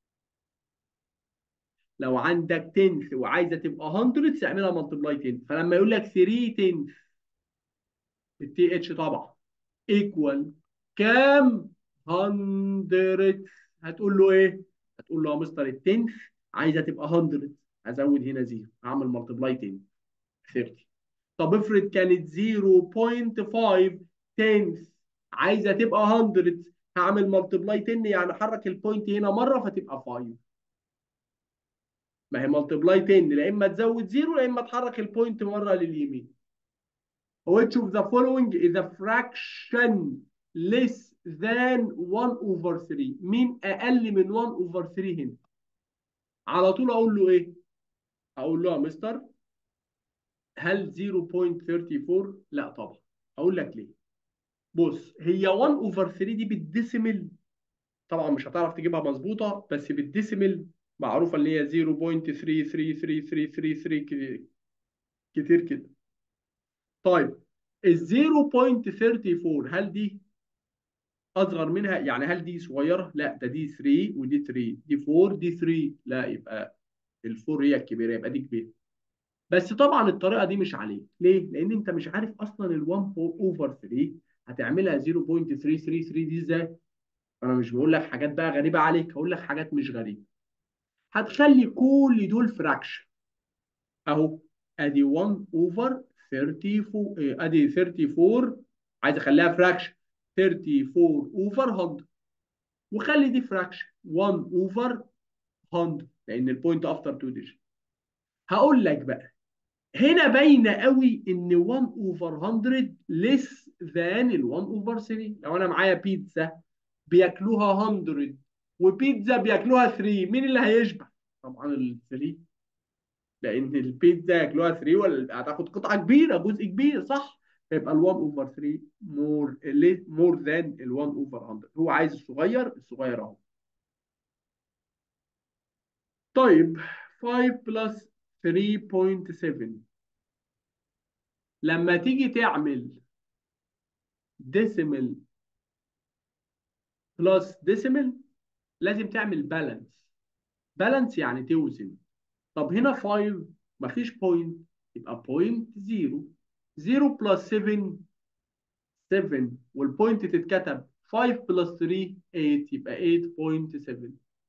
لو عندك تنث وعايزه تبقى 100 تعملها ملتبلاي 10 فلما يقول لك 3 تنث التي اتش طبعا ايكوال كام 100 هتقول له ايه هتقول له يا مستر التنث عايزه تبقى 100 هزود هنا زيرو هعمل ملتبلاي 10 30 طب افرض كانت 0.5 تنث عايزه تبقى 100 هعمل ملتبلاي 10 يعني حرك البوينت هنا مره فتبقى 5 ما هي ملتبلاي 10 لا اما تزود زيرو لا اما تحرك البوينت مره لليمين which of the following is a fraction less than 1 over 3 مين اقل من 1 over 3 هنا على طول اقول له ايه اقول له يا مستر هل 0.34 لا طبعا اقول لك ليه بص هي 1 over 3 دي بالديسيمل طبعا مش هتعرف تجيبها مظبوطه بس بالديسيمل معروفه اللي هي 0.33333 كتير كتير كده طيب ال 0.34 هل دي اصغر منها يعني هل دي صغيره لا ده دي 3 ودي 3 دي 4 دي 3 لا يبقى ال 4 هي الكبيره يبقى دي كبيره بس طبعا الطريقه دي مش عليك ليه لان انت مش عارف اصلا ال 1 اوفر 3 هتعملها 0.333 دي ازاي انا مش بقول لك حاجات بقى غريبه عليك هقول لك حاجات مش غريبه هتخلي كل دول فراكشن اهو ادي 1 اوفر 34 ادي 34 عايز اخليها فراكشن 34 اوفر 100 وخلي دي فراكشن 1 اوفر 100 لان البوينت افتر 2 ديجيت هقول لك بقى هنا باينه قوي ان 1 اوفر 100 ليس ذان ال 1 اوفر 3 لو انا معايا بيتزا بياكلوها 100 وبيتزا بياكلوها 3 مين اللي هيشبع؟ طبعا ال 3 لان البيتزا ياكلوها 3 ولا هتاخد قطعه كبيره جزء كبير صح؟ فيبقى ال 1 اوفر 3 مور مور ذان ال 1 اوفر 100 هو عايز الصغير الصغير اهو طيب 5 بلس 3.7 لما تيجي تعمل ديسيمال بلس ديسيمال لازم تعمل بالانس بالانس يعني توزن طب هنا 5 مفيش بوينت يبقى بوينت 0 0 بلس 7 7 والبوينت تتكتب 5 بلس 3 8 يبقى 8.7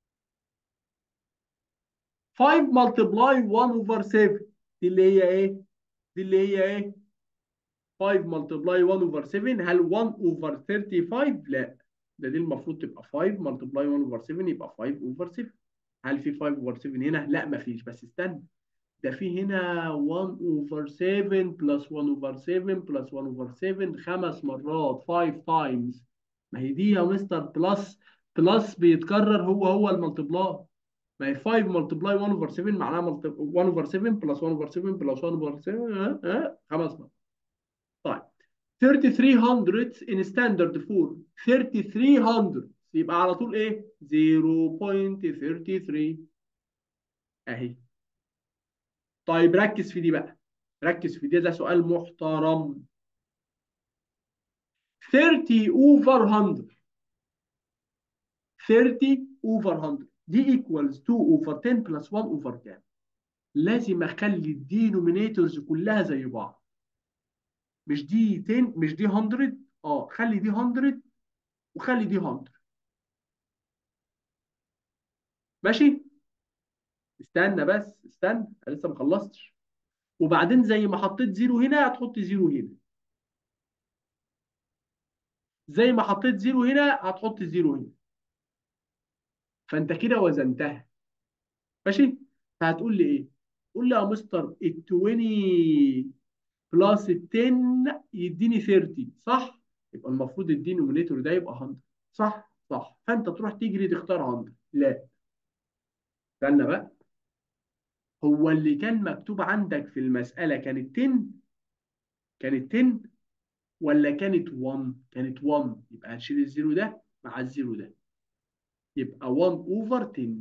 5 ملتبلاي 1 اوفر 7 دي اللي هي ايه؟ دي اللي هي ايه؟ 5 ملتبلاي 1 اوفر 7 هل 1 اوفر 35؟ لا ده دي المفروض تبقى 5 ملتبلاي 1 اوفر 7 يبقى 5 اوفر 7 هل في 5 اوفر 7 هنا؟ لا مفيش بس استنى ده في هنا 1 اوفر 7 بلس 1 اوفر 7 بلس 1 اوفر 7 خمس مرات 5 تايمز ما هي دي يا مستر بلس بلس بيتكرر هو هو الملتبلاي ما هي 5 ملتبلاي 1 اوفر 7 معناها 1 اوفر 7 بلس 1 اوفر 7 بلس 1 اوفر 7 ها ها خمس مرات طيب 3300 in standard form 3300 يبقى على طول ايه 0.33 اهي طيب ركز في دي بقى ركز في دي ده سؤال محترم 30 اوفر 100 30 اوفر 100 دي equals 2 اوفر 10 بلس 1 اوفر كام لازم اخلي الدينومينيتورز كلها زي بعض مش دي 10 مش دي 100 اه خلي دي 100 وخلي دي 100 ماشي استنى بس استنى انا لسه ما خلصتش وبعدين زي ما حطيت زيرو هنا هتحط زيرو هنا زي ما حطيت زيرو هنا هتحط زيرو هنا فانت كده وزنتها ماشي فهتقول لي ايه قول لي يا مستر ال 20 بلس ال 10 يديني 30 صح يبقى المفروض الدينومينيتور ده يبقى 100 صح صح فانت تروح تجري تختار 100 لا استنى بقى هو اللي كان مكتوب عندك في المسألة كانت 10 كانت 10 ولا كانت 1 كانت 1 يبقى هنشيل الزيرو ده مع الزيرو ده يبقى 1 اوفر 10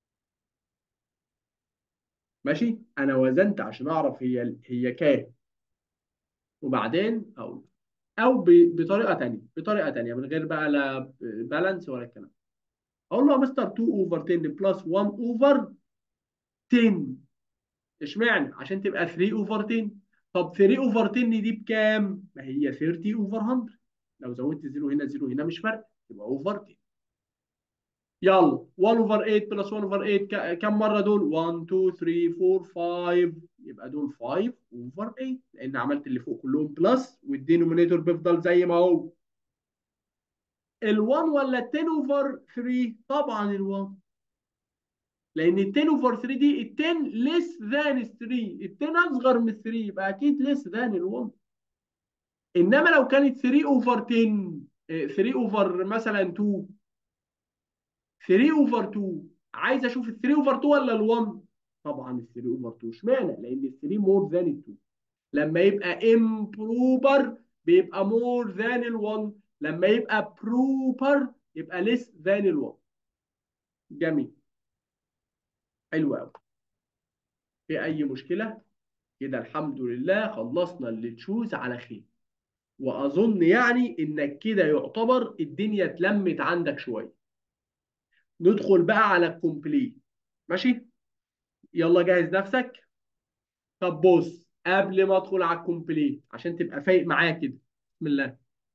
ماشي انا وزنت عشان اعرف هي هي كام وبعدين اقول او ب- بطريقه ثانيه بطريقه ثانيه من غير بقى لا بالانس ولا الكلام اقول له يا مستر 2 اوفر 10 بلس 1 اوفر 10 اشمعنى عشان تبقى 3 اوفر 10 طب 3 اوفر 10 دي بكام ما هي 30 اوفر 100 لو زودت زيرو هنا زيرو هنا مش فارق يبقى اوفر 10 يلا 1 اوفر 8 بلس 1 اوفر 8 ك- كم مره دول 1 2 3 4 5 يبقى دول 5 اوفر 8 لان عملت اللي فوق كلهم بلس والدينومينيتور بيفضل زي ما هو ال 1 ولا ال 10 اوفر 3 طبعا ال 1 لان ال 10 اوفر 3 دي ال 10 ليس ذان ال 3 ال 10 اصغر من ال 3 يبقى اكيد ليس ذان ال 1 انما لو كانت 3 اوفر 10 آه، 3 اوفر مثلا 2 3 اوفر 2 عايز اشوف ال 3 اوفر 2 ولا ال 1 طبعا ال 3 اوفر 2 اشمعنى لان ال 3 مور ذان ال 2 لما يبقى امبروبر بيبقى مور ذان ال 1 لما يبقى بروبر يبقى ليس ذان ال 1 جميل حلو قوي في اي مشكله كده الحمد لله خلصنا اللي تشوز على خير واظن يعني انك كده يعتبر الدنيا اتلمت عندك شويه ندخل بقى على الكومبليت ماشي يلا جهز نفسك طب بص قبل ما ادخل على الكومبليت عشان تبقى فايق معايا كده بسم الله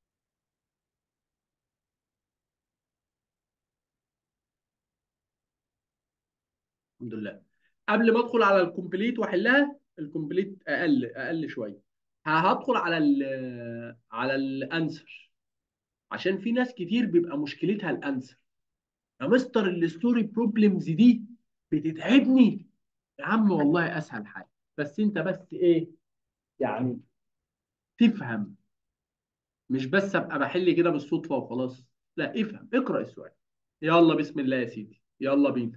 الحمد لله قبل ما ادخل على الكومبليت واحلها الكومبليت اقل اقل شويه هدخل على ال على الانسر عشان في ناس كتير بيبقى مشكلتها الانسر يا مستر الستوري بروبلمز دي بتتعبني يا عم والله اسهل حاجه بس انت بس ايه يعني تفهم مش بس ابقى بحل كده بالصدفه وخلاص لا افهم اقرا السؤال يلا بسم الله يا سيدي يلا بينا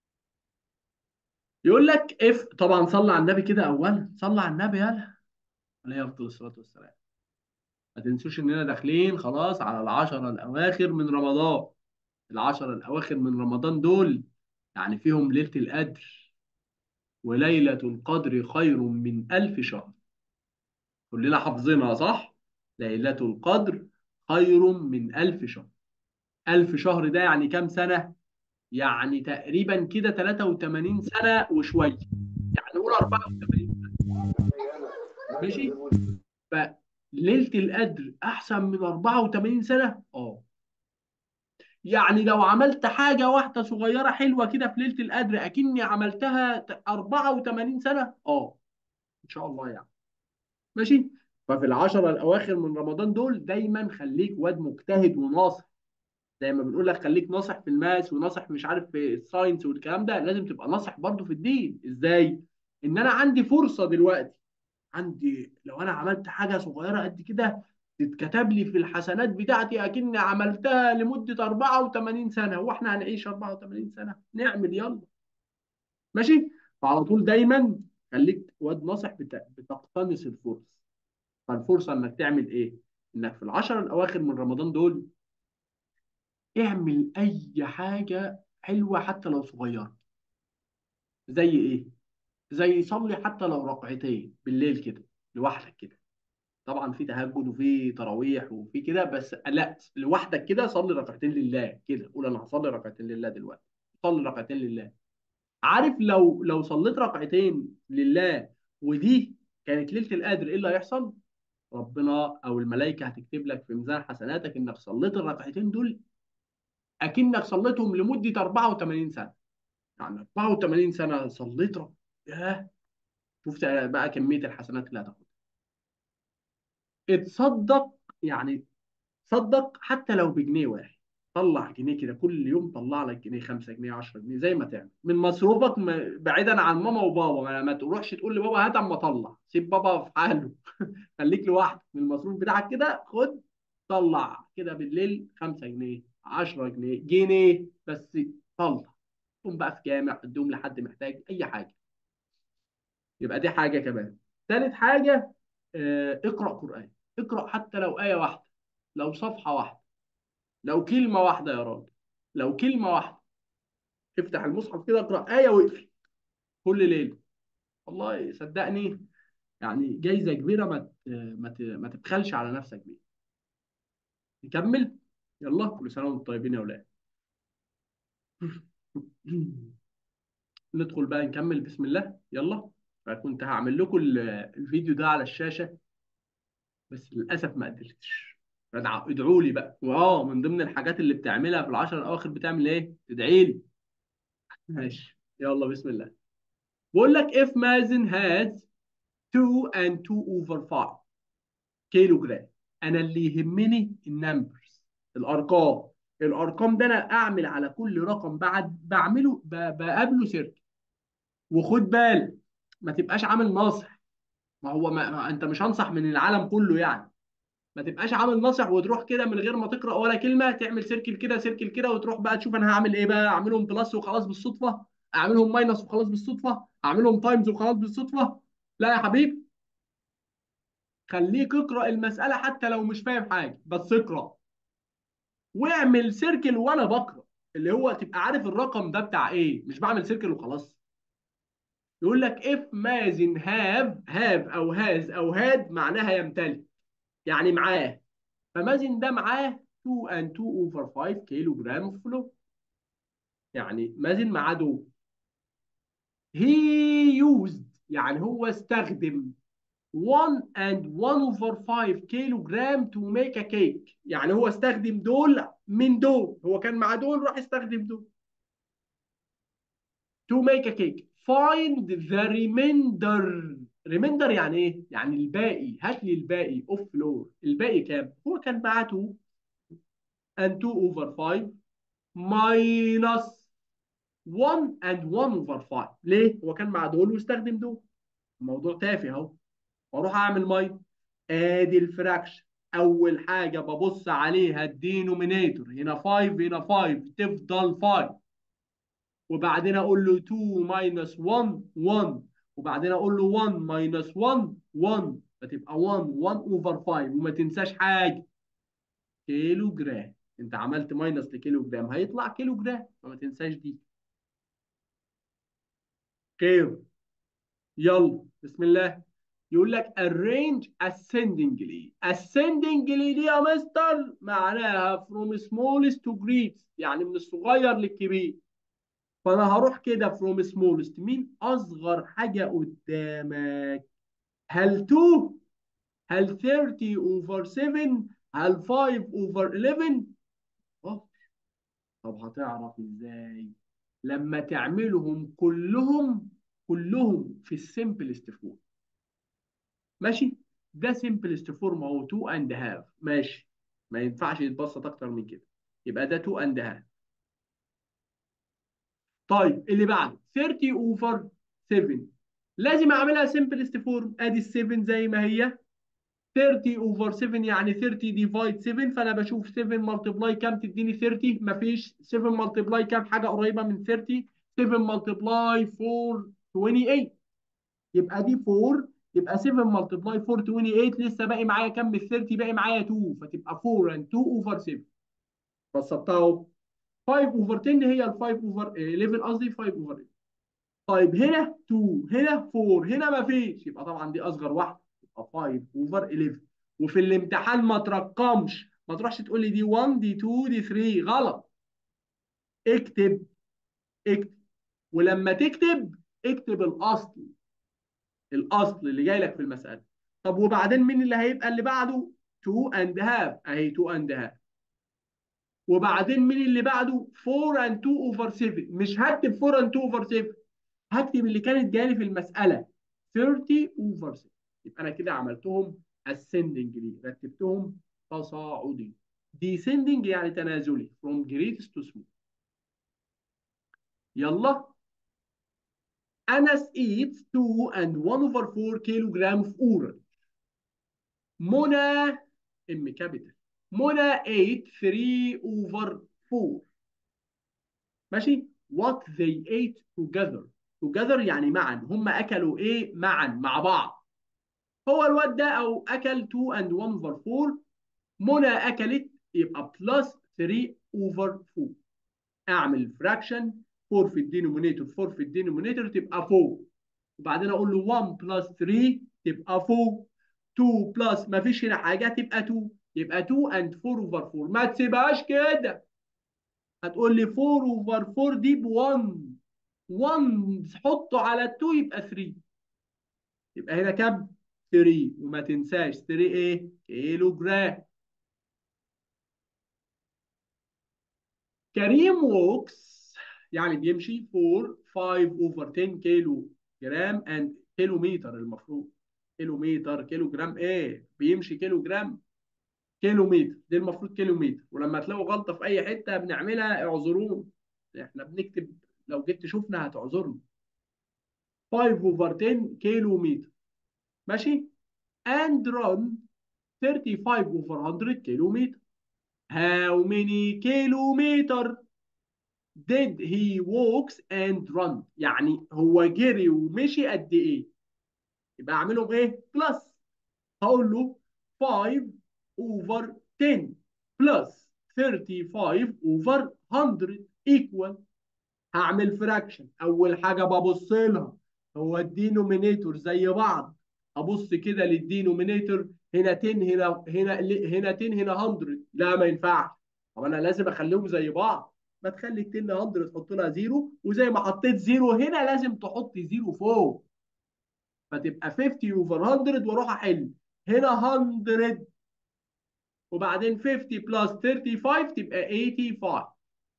يقول لك اف طبعا صلى على النبي كده اولا صلى على النبي يلا عليه افضل الصلاه والسلام ما تنسوش اننا داخلين خلاص على العشرة الاواخر من رمضان العشرة الاواخر من رمضان دول يعني فيهم ليلة القدر وليلة القدر خير من ألف شهر كلنا حافظينها صح ليلة القدر خير من ألف شهر ألف شهر ده يعني كام سنة يعني تقريبا كده 83 سنة وشوية يعني نقول 84 سنة ماشي فليلة القدر أحسن من 84 سنة اه يعني لو عملت حاجة واحدة صغيرة حلوة كده في ليلة القدر أكني عملتها 84 سنة اه إن شاء الله يعني ماشي ففي العشرة الأواخر من رمضان دول دايما خليك واد مجتهد وناصح زي ما بنقول لك خليك ناصح في الماس وناصح مش عارف في الساينس والكلام ده لازم تبقى ناصح برضو في الدين ازاي ان انا عندي فرصة دلوقتي عندي لو انا عملت حاجة صغيرة قد كده تتكتب لي في الحسنات بتاعتي اكني عملتها لمدة 84 سنة واحنا هنعيش 84 سنة نعمل يلا ماشي فعلى طول دايما خليك واد ناصح بت- بتقتنص الفرص فالفرصة انك تعمل ايه انك في العشر الاواخر من رمضان دول اعمل اي حاجة حلوة حتى لو صغيرة زي ايه زي صلي حتى لو ركعتين بالليل كده لوحدك كده طبعا في تهجد وفي تراويح وفي كده بس لا لوحدك كده صلي ركعتين لله كده قول انا هصلي ركعتين لله دلوقتي صلي ركعتين لله عارف لو لو صليت ركعتين لله ودي كانت ليلة القدر ايه اللي هيحصل ربنا او الملائكة هتكتب لك في ميزان حسناتك انك صليت الركعتين دول اكنك صليتهم لمدة 84 سنة يعني 84 سنة صليت رب ياه شفت بقى كمية الحسنات اللي هتاخدها اتصدق يعني صدق حتى لو بجنيه واحد طلع جنيه كده كل يوم طلع لك جنيه 5 جنيه 10 جنيه زي ما تعمل من مصروفك م- بعيدا عن ماما وبابا ما, ما تروحش تقول لبابا هات اما اطلع سيب بابا في حاله خليك لوحدك من المصروف بتاعك كده خد طلع كده بالليل 5 جنيه 10 جنيه جنيه بس طلع قوم بقى في جامع اديهم لحد محتاج اي حاجه يبقى دي حاجه كمان ثالث حاجه آه، اقرا قران اقرا حتى لو ايه واحده لو صفحه واحده لو كلمه واحده يا راجل لو كلمه واحده افتح المصحف كده اقرا ايه واقفل كل ليله والله صدقني يعني جايزه كبيره ما ت- ما ت- ما تبخلش على نفسك بيها نكمل يلا كل سنه وانتم طيبين يا اولاد ندخل بقى نكمل بسم الله يلا فكنت هعمل لكم ال- الفيديو ده على الشاشة بس للأسف ما قدرتش فادع- ادعوا لي بقى واه من ضمن الحاجات اللي بتعملها في العشر الأواخر بتعمل ايه؟ تدعي لي ماشي يلا بسم الله بقول لك if مازن has 2 and 2 over 5 كيلو جرام انا اللي يهمني النمبرز الارقام الارقام ده انا اعمل على كل رقم بعد بعمله ب- بقابله سيركل وخد بالك ما تبقاش عامل ناصح ما هو ما ما انت مش هنصح من العالم كله يعني ما تبقاش عامل ناصح وتروح كده من غير ما تقرا ولا كلمه تعمل سيركل كده سيركل كده وتروح بقى تشوف انا هعمل ايه بقى اعملهم بلس وخلاص بالصدفه اعملهم ماينس وخلاص بالصدفه اعملهم تايمز وخلاص بالصدفه لا يا حبيبي خليك اقرا المساله حتى لو مش فاهم حاجه بس اقرا واعمل سيركل وانا بقرا اللي هو تبقى عارف الرقم ده بتاع ايه مش بعمل سيركل وخلاص يقول لك if مازن have have او has او had معناها يمتلك يعني معاه فمازن ده معاه 2 and 2 over 5 كيلو جرام of flour يعني مازن معاه دول he used يعني هو استخدم 1 and 1 over 5 كيلو جرام to make a cake يعني هو استخدم دول من دول هو كان معاه دول راح يستخدم دول to make a cake find the remainder remainder يعني ايه؟ يعني الباقي هات لي الباقي of flour الباقي كام؟ هو كان معاه 2 and 2 over 5 minus 1 and 1 over 5 ليه؟ هو كان مع دول واستخدم دول الموضوع تافه اهو واروح اعمل ماي ادي الفراكشن اول حاجه ببص عليها الدينومينيتور هنا 5 هنا 5 تفضل 5 وبعدين اقول له 2 ماينس 1 1 وبعدين اقول له 1 ماينس 1 1 فتبقى 1 1 اوفر 5 وما تنساش حاجه كيلو جرام انت عملت ماينس لكيلو جرام هيطلع كيلو جرام فما تنساش دي خير يلا بسم الله يقول لك arrange ascendingly ascendingly دي يا مستر معناها from smallest to greatest يعني من الصغير للكبير فانا هروح كده from smallest مين اصغر حاجه قدامك هل 2 هل 30 over 7 هل 5 over 11 اه طب هتعرف ازاي لما تعملهم كلهم كلهم في السمبلست فورم ماشي ده سمبلست فورم اهو 2 اند هاف ماشي ما ينفعش يتبسط اكتر من كده يبقى ده 2 اند هاف طيب اللي بعده 30 اوفر 7 لازم اعملها سمبلست فورم ادي ال 7 زي ما هي 30 اوفر 7 يعني 30 ديفايد 7 فانا بشوف 7 ملتبلاي كام تديني 30 مفيش 7 ملتبلاي كام حاجه قريبه من 30 7 ملتبلاي 4 28 يبقى دي 4 يبقى 7 ملتبلاي 4 28 لسه باقي معايا كام من 30 باقي معايا 2 فتبقى 4 and 2 اوفر 7 بسطتها اهو 5 اوفر 10 هي ال 5 اوفر 11 قصدي 5 اوفر 8 طيب هنا 2 هنا 4 هنا ما فيش يبقى طبعا دي اصغر واحده يبقى 5 اوفر 11 وفي الامتحان ما ترقمش ما تروحش تقول لي دي 1 دي 2 دي 3 غلط اكتب اكتب ولما تكتب اكتب الاصل الاصل اللي جاي لك في المساله طب وبعدين مين اللي هيبقى اللي بعده 2 اند هاف اهي 2 اند هاف وبعدين مين اللي بعده 4 and 2 اوفر 7 مش هكتب 4 and 2 اوفر 7 هكتب اللي كانت جايه في المساله 30 اوفر 7 يبقى انا كده عملتهم ascendingly رتبتهم تصاعدي descending يعني تنازلي from greatest to small يلا Anas eats 2 and 1 over 4 kilogram of orange منى ام كابيتال منى ate 3 over 4 ماشي what they ate together together يعني معا هم اكلوا ايه معا مع بعض هو الواد ده او اكل 2 and 1 over 4 منى اكلت يبقى بلس 3 over 4 اعمل فراكشن 4 في الدينومينيتور 4 في الدينومينيتور تبقى 4 وبعدين اقول له 1 بلس 3 تبقى 4 2 بلس ما فيش هنا حاجه تبقى 2 يبقى 2 and 4 over 4 ما تسيبهاش كده هتقول لي 4 over 4 دي ب 1 1 حطه على 2 يبقى 3 يبقى هنا كام 3 وما تنساش 3 ايه كيلو جرام كريم ووكس يعني بيمشي 4 5 اوفر 10 كيلو جرام اند كيلو متر المفروض كيلو متر كيلو جرام ايه بيمشي كيلو جرام كيلو متر دي المفروض كيلو متر ولما تلاقوا غلطه في اي حته بنعملها اعذرونا احنا بنكتب لو جيت تشوفنا هتعذرنا 5 اوفر 10 كيلو متر ماشي and run 35 over 100 كيلو متر how many kilometer did he walks and run يعني هو جري ومشي قد ايه يبقى اعملهم ايه بلس هقول له 5 over 10 plus 35 over 100 equal هعمل فراكشن اول حاجه ببص لها هو الدينومينيتور زي بعض ابص كده للدينومينيتور هنا 10 هنا هنا هنا 10 هنا 100 لا ما ينفعش طب انا لازم اخليهم زي بعض ما تخلي ال 10 100 تحط لها زيرو وزي ما حطيت زيرو هنا لازم تحط زيرو فوق فتبقى 50 اوفر 100 واروح احل هنا 100 وبعدين 50 بلس 35 تبقى 85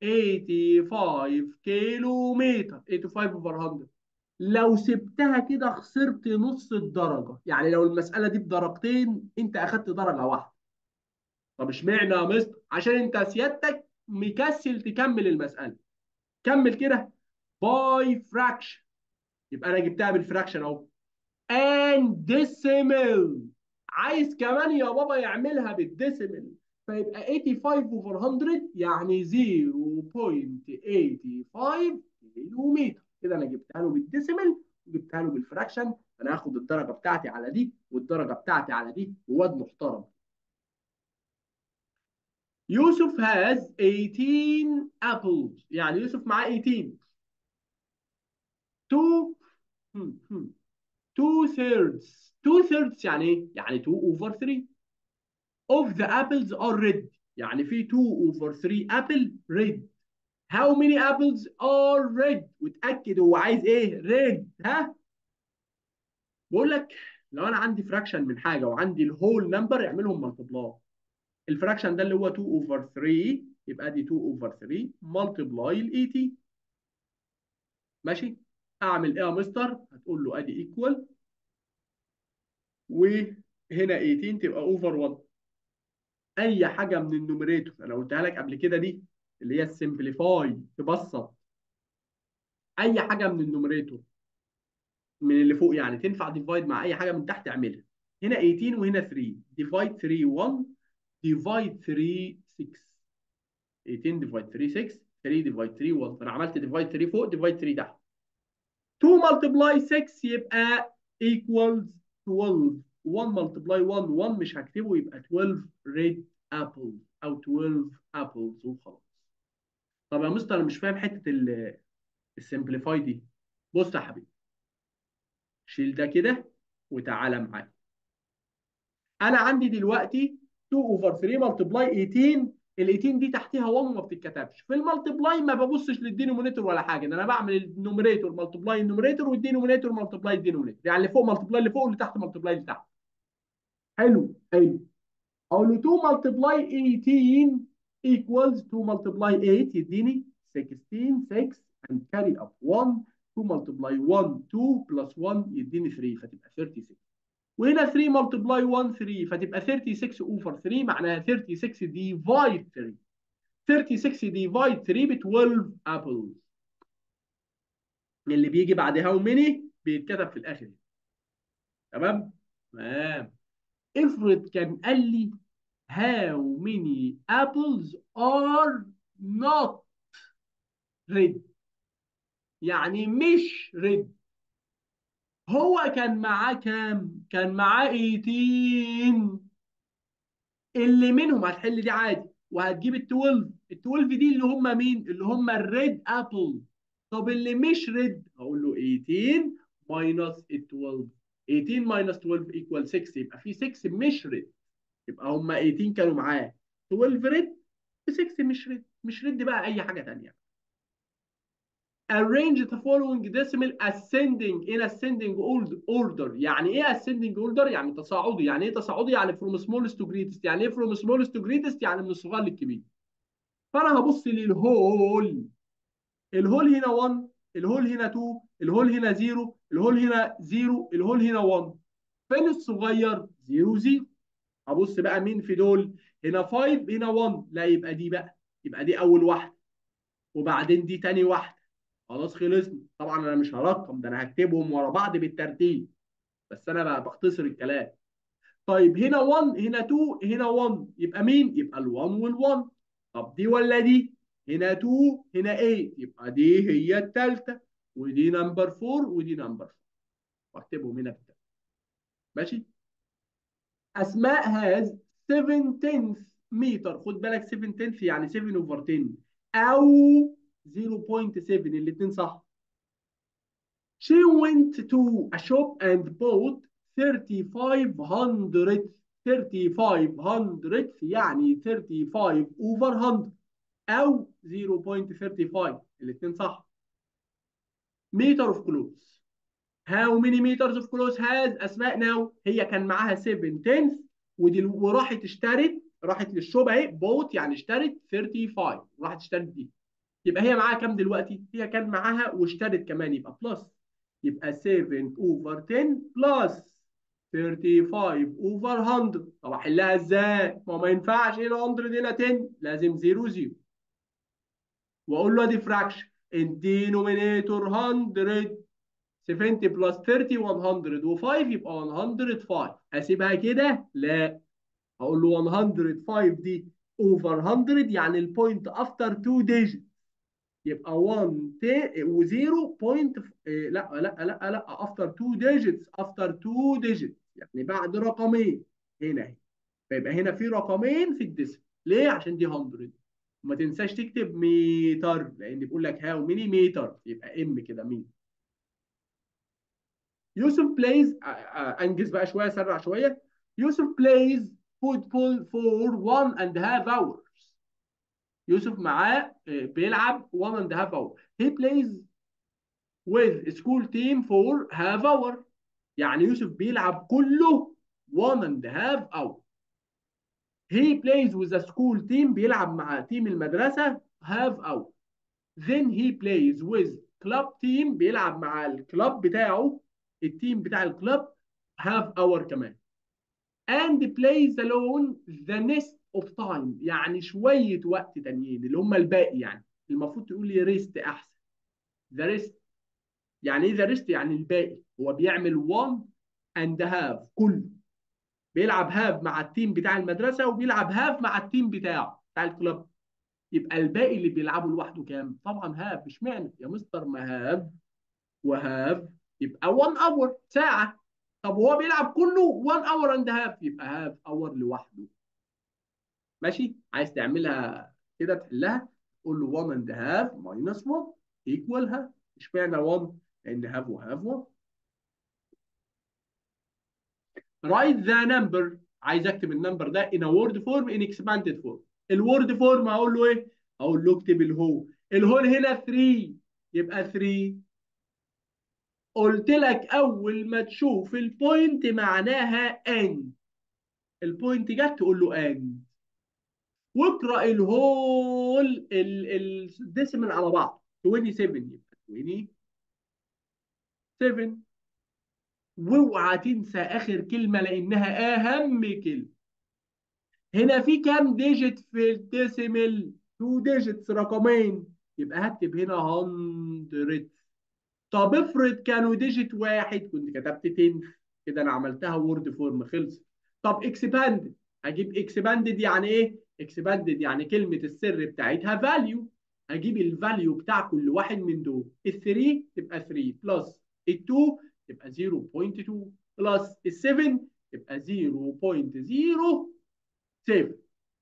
85 كيلو متر 85 اوفر 100 لو سبتها كده خسرت نص الدرجة يعني لو المسألة دي بدرجتين انت اخدت درجة واحدة طب اشمعنى يا مستر عشان انت سيادتك مكسل تكمل المسألة كمل كده باي فراكشن يبقى انا جبتها بالفراكشن اهو and decimal عايز كمان يا بابا يعملها بالديسيمال فيبقى 85 اوفر 100 يعني 0.85 كيلو متر كده انا جبتها له بالديسيمال وجبتها له بالفراكشن انا هاخد الدرجه بتاعتي على دي والدرجه بتاعتي على دي وواد محترم يوسف has 18 apples يعني يوسف معاه 18 2 2 thirds 2 thirds يعني ايه؟ يعني 2 over 3 of the apples are red يعني في 2 over 3 apple red how many apples are red وتأكد هو عايز ايه red ها بقول لك لو انا عندي فراكشن من حاجه وعندي الهول نمبر اعملهم ملتبلاي الفراكشن ده اللي هو 2 over 3 يبقى دي 2 over 3 ملتبلاي ال 80 ماشي اعمل ايه يا مستر هتقول له ادي ايكوال وهنا 18 تبقى اوفر 1 اي حاجه من النوميريتور انا قلتها لك قبل كده دي اللي هي السمبليفاي تبسط اي حاجه من النوميريتور من اللي فوق يعني تنفع ديفايد مع اي حاجه من تحت اعملها هنا 18 وهنا 3 ديفايد 3 1 ديفايد 3 6 18 ديفايد 3 6 3 ديفايد 3 1 فانا عملت ديفايد 3 فوق ديفايد 3 تحت 2 multiply 6 يبقى equals 12 1 multiply 1 1 مش هكتبه يبقى 12 red apples او 12 apples وخلاص طب يا مستر انا مش فاهم حته السمبليفاي دي بص يا حبيبي شيل ده كده وتعالى معايا انا عندي دلوقتي 2 اوفر 3 ملتبلاي 18 ال 18 دي تحتها 1 وما بتتكتبش في الملتبلاي ما ببصش للدينومينيتور ولا حاجه ده انا بعمل النوميريتور ملتبلاي النوميريتور والدينومينيتور ملتبلاي الدينومينيتور يعني اللي فوق ملتبلاي اللي فوق واللي تحت ملتبلاي اللي تحت حلو حلو اقول له 2 ملتبلاي 18 equals 2 ملتبلاي 8 يديني 16 6 and carry up 1 2 ملتبلاي 1 2 بلس 1 يديني 3 فتبقى 36 وهنا 3 ملتبلاي 1 3 فتبقى 36 اوفر 3 معناها 36 ديفايد 3 36 ديفايد 3 ب 12 ابلز اللي بيجي بعد هاو ميني بيتكتب في الاخر تمام تمام افرض كان قال لي how many apples are not red يعني مش red هو كان معاه كام؟ كان معاه 18 اللي منهم هتحل دي عادي وهتجيب ال 12 ال 12 دي اللي هم مين؟ اللي هم الريد ابل طب اللي مش ريد هقول له 18 ماينس ال 12 18 ماينس 12 ايكوال 6 يبقى في 6 مش ريد يبقى هم 18 كانوا معاه 12 ريد و 6 مش ريد مش ريد بقى اي حاجه ثانيه arrange the following decimal ascending in ascending order يعني ايه ascending order يعني تصاعدي يعني ايه تصاعدي يعني from smallest to greatest يعني ايه from smallest to greatest يعني من الصغير للكبير فانا هبص للهول الهول هنا 1 الهول هنا 2 الهول هنا 0 الهول هنا 0 الهول هنا 1 فين الصغير 0 0 ابص بقى مين في دول هنا 5 هنا 1 لا يبقى دي بقى يبقى دي اول واحده وبعدين دي تاني واحده خلاص خلصنا طبعا انا مش هرقم ده انا هكتبهم ورا بعض بالترتيب بس انا بقى بختصر الكلام طيب هنا 1 هنا 2 هنا 1 يبقى مين يبقى ال1 وال1 طب دي ولا دي هنا 2 هنا 8 يبقى دي هي الثالثه ودي نمبر 4 ودي نمبر 4 واكتبهم هنا في ماشي اسماء هاز 7 tenth متر خد بالك 7 tenth يعني 7 اوفر 10 او 0.7 الاثنين صح. She went to a shop and bought 3500 3500 يعني 35 over 100 أو 0.35 الاثنين صح. meter of clothes. How many meters of clothes has أسماء now؟ هي كان معاها 7 tenths ودي وراحت اشترت راحت للشوب اهي بوت يعني اشترت 35 راحت اشترت دي. يبقى هي معاها كام دلوقتي؟ هي كان معاها واشترت كمان يبقى بلس يبقى 7 اوفر 10 بلس 35 اوفر 100 طب احلها ازاي؟ ما ما ينفعش هنا 100 هنا 10 لازم 0 0 واقول له ادي فراكشن الدينومينيتور 100 70 بلس 30 105 يبقى 105 اسيبها كده لا هقول له 105 دي اوفر 100 يعني البوينت افتر 2 ديجيت يبقى 1 و0 بوينت لا لا لا لا افتر 2 ديجيتس افتر 2 ديجيتس يعني بعد رقمين هنا اهي فيبقى هنا في رقمين في الديسم ليه عشان دي 100 وما تنساش تكتب متر لان بيقول لك هاو ميني متر يبقى ام كده مين يوسف بلايز انجز بقى شويه اسرع شويه يوسف بلايز فوتبول فور 1 اند هاف hours يوسف معاه بيلعب 1 اند هاف hour he plays with a school team for half hour يعني يوسف بيلعب كله 1 and half hour he plays with a school team بيلعب مع تيم المدرسة half hour then he plays with club team بيلعب مع الكلاب بتاعه التيم بتاع الكلاب half hour كمان and plays alone the rest of time يعني شوية وقت تانيين اللي هم الباقي يعني المفروض تقول لي ريست أحسن the rest يعني ايه ذا ريست يعني الباقي هو بيعمل 1 اند هاف كله بيلعب هاف مع التيم بتاع المدرسه وبيلعب هاف مع التيم بتاعه بتاع الكلاب يبقى الباقي اللي بيلعبوا لوحده كام؟ طبعا هاف اشمعنى؟ يا مستر ما هاف وهاف يبقى 1 اور ساعه طب هو بيلعب كله 1 اور اند هاف يبقى هاف اور لوحده ماشي؟ عايز تعملها كده تحلها تقول له 1 اند هاف ماينس 1 ايكوال هاف اشمعنى 1 لان هاف وهاف 1 write the number عايز اكتب النمبر ده in a word form in expanded form الورد فورم هقول له ايه هقول له اكتب الهو الهول هنا 3 يبقى 3 قلت لك اول ما تشوف البوينت معناها ان البوينت جت تقول له ان واقرا الهول الديسيمال على بعض 27 يبقى 27 واوعى تنسى اخر كلمه لانها اهم كلمه هنا في كام ديجيت في الديسيمال 2 ديجيتس رقمين يبقى هكتب هنا 100 طب افرض كانوا ديجيت واحد كنت كتبت 10 كده انا عملتها وورد فورم خلص طب اكسباندد هجيب اكسباندد يعني ايه اكسباندد يعني كلمه السر بتاعتها فاليو هجيب الفاليو بتاع كل واحد من دول ال 3 تبقى 3 بلس ال 2 تبقى 0.2 بلس ال 7 تبقى 0.07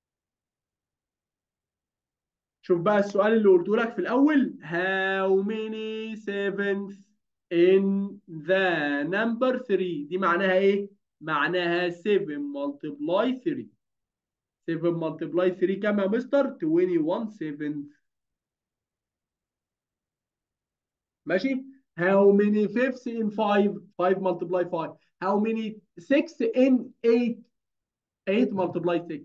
شوف بقى السؤال اللي قلته لك في الأول how many sevens in the number 3 دي معناها إيه؟ معناها 7 multiply 3 7 multiply 3 كام يا مستر؟ 21 7 ماشي؟ How many fifths in 5? 5 multiply 5. How many sixths in 8? 8 multiply 6.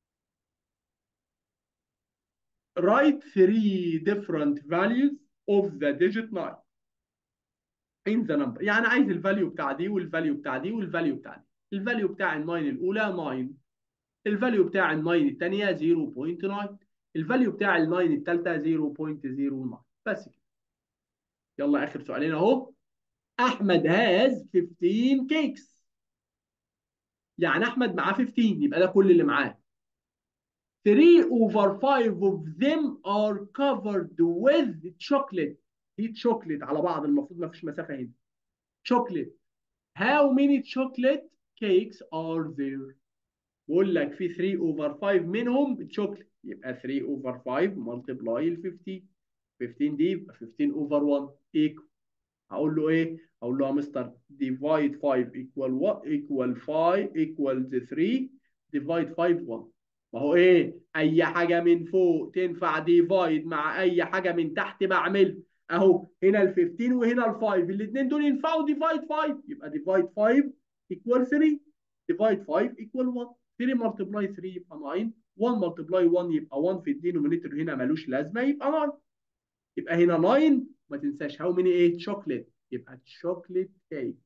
Write three different values of the digit 9 in the number. يعني عايز الفاليو بتاع دي والفاليو بتاع دي والفاليو بتاع دي. الفاليو بتاع ال 9 الأولى 9. الفاليو بتاع ال 9 الثانية 0.9. الفاليو بتاع ال 9 الثالثة 0.09. بس كده. يلا اخر سؤالين اهو احمد هاز 15 كيكس يعني احمد معاه 15 يبقى ده كل اللي معاه 3 over 5 of them are covered with chocolate دي chocolate على بعض المفروض ما فيش مسافه هنا chocolate how many chocolate cakes are there بقول لك في 3 over 5 منهم chocolate يبقى 3 over 5 multiply ال 15 15 دي يبقى 15 over 1 equal هقول له ايه؟ هقول له يا مستر divide 5 equal what equal 5 equals 3 divide 5 1 ما هو ايه؟ اي حاجه من فوق تنفع ديفايد مع اي حاجه من تحت بعملها اهو هنا ال 15 وهنا ال 5 الاثنين دول ينفعوا ديفايد 5 يبقى ديفايد 5 equal 3 ديفايد 5 equal 1 3 multiply 3 يبقى 9 1 multiply 1 يبقى 1 في الدينومينيتور هنا ملوش لازمه يبقى 9 يبقى هنا 9 ما تنساش هاو ماني ايه شوكليت يبقى شوكليت كيك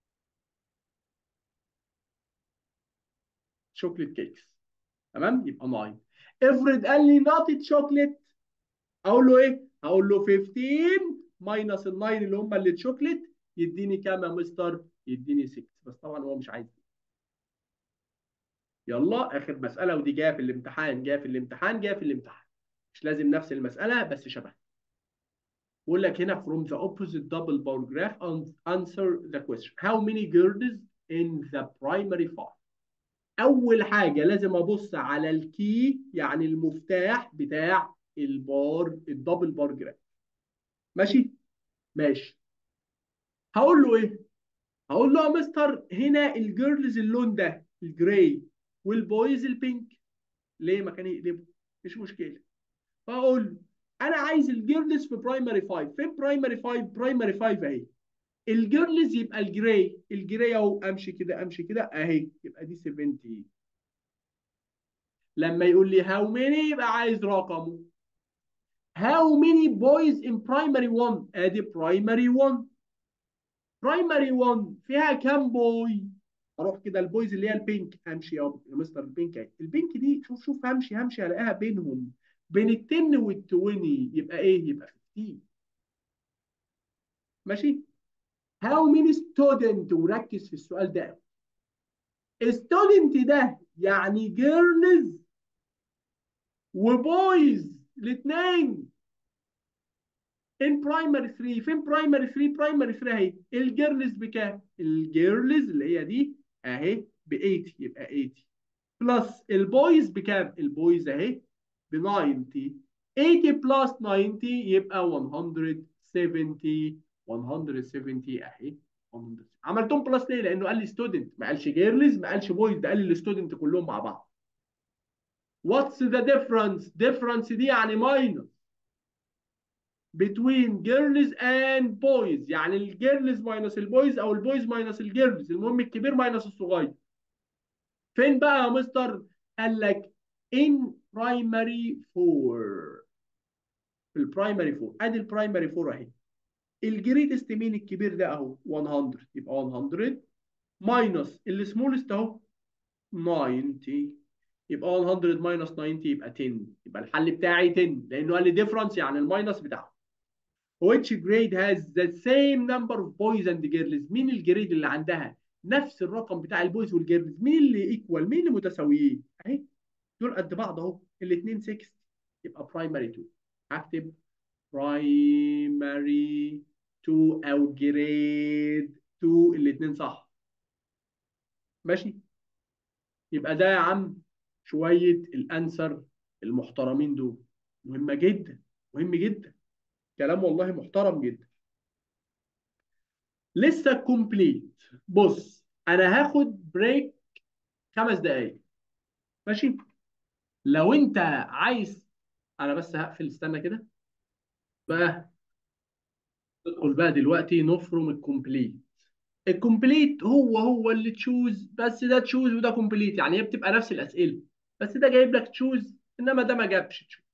شوكليت كيكس تمام يبقى 9 افرض قال لي نوت شوكليت اقول له ايه هقول له 15 ماينس ال 9 اللي هم اللي تشوكلت يديني كام يا مستر؟ يديني 6 بس طبعا هو مش عايز يلا اخر مساله ودي جايه في الامتحان جايه في الامتحان جايه في الامتحان مش لازم نفس المساله بس شبه بقول لك هنا from the opposite double bar graph answer the question how many girls in the primary farm اول حاجه لازم ابص على الكي يعني المفتاح بتاع البار الدبل بار جراف ماشي ماشي هقول له ايه هقول له يا مستر هنا الجيرلز اللون ده الجراي والبويز البينك ليه ما كان يقلبه مش مشكله فاقول له انا عايز الجيرلز في برايمري 5 فين برايمري 5 برايمري 5 اهي الجيرلز يبقى الجراي الجراي اهو امشي كده امشي كده اهي يبقى دي 70 لما يقول لي هاو ماني يبقى عايز رقمه هاو ماني بويز ان برايمري 1 ادي برايمري 1 برايمري 1 فيها كام بوي اروح كده البويز اللي هي البينك امشي يا مستر البينك اهي البينك دي شوف شوف همشي همشي الاقيها بينهم بين ال 10 وال 20 يبقى ايه يبقى 15 ماشي هاو مين ستودنت وركز في السؤال ده ستودنت ده يعني جيرلز وبويز الاثنين ان برايمري 3 فين برايمري 3 برايمري 3 اهي الجيرلز بكام الجيرلز اللي هي دي اهي ب 8 يبقى 80 بلس البويز بكام البويز اهي ب 90 80 بلس 90 يبقى 170 170 اهي 170. عملتهم بلس ليه؟ لانه قال لي ستودنت ما قالش جيرلز ما قالش بويز ده قال لي الستودنت كلهم مع بعض. واتس ذا ديفرنس؟ ديفرنس دي يعني ماينس between girls and boys يعني الجيرلز ماينس البويز او البويز ماينس الجيرلز المهم الكبير ماينس الصغير. فين بقى يا مستر؟ قال لك in primary 4 في البرايمري 4 ادي البرايمري 4 اهي الجريتست مين الكبير ده اهو 100 يبقى 100 ماينس السمولست اهو 90 يبقى 100 ماينس 90 يبقى 10 يبقى الحل بتاعي 10 لانه قال لي ديفرنس يعني الماينس بتاعه which grade has the same number of boys and girls مين الجريد اللي عندها نفس الرقم بتاع البويز والجيرلز مين اللي ايكوال مين اللي متساويين اهي دول قد بعض اهو الاثنين 60 يبقى برايمري 2 هكتب برايمري 2 او جريد 2 الاثنين صح ماشي يبقى ده يا عم شويه الانسر المحترمين دول مهمه جدا مهم جدا كلام والله محترم جدا لسه كومبليت بص انا هاخد بريك خمس دقايق ماشي لو انت عايز انا بس هقفل استنى كده بقى ندخل بقى دلوقتي نفرم الكومبليت الكومبليت هو هو اللي تشوز بس ده تشوز وده كومبليت يعني هي بتبقى نفس الاسئله بس ده جايب لك تشوز انما ده ما جابش تشوز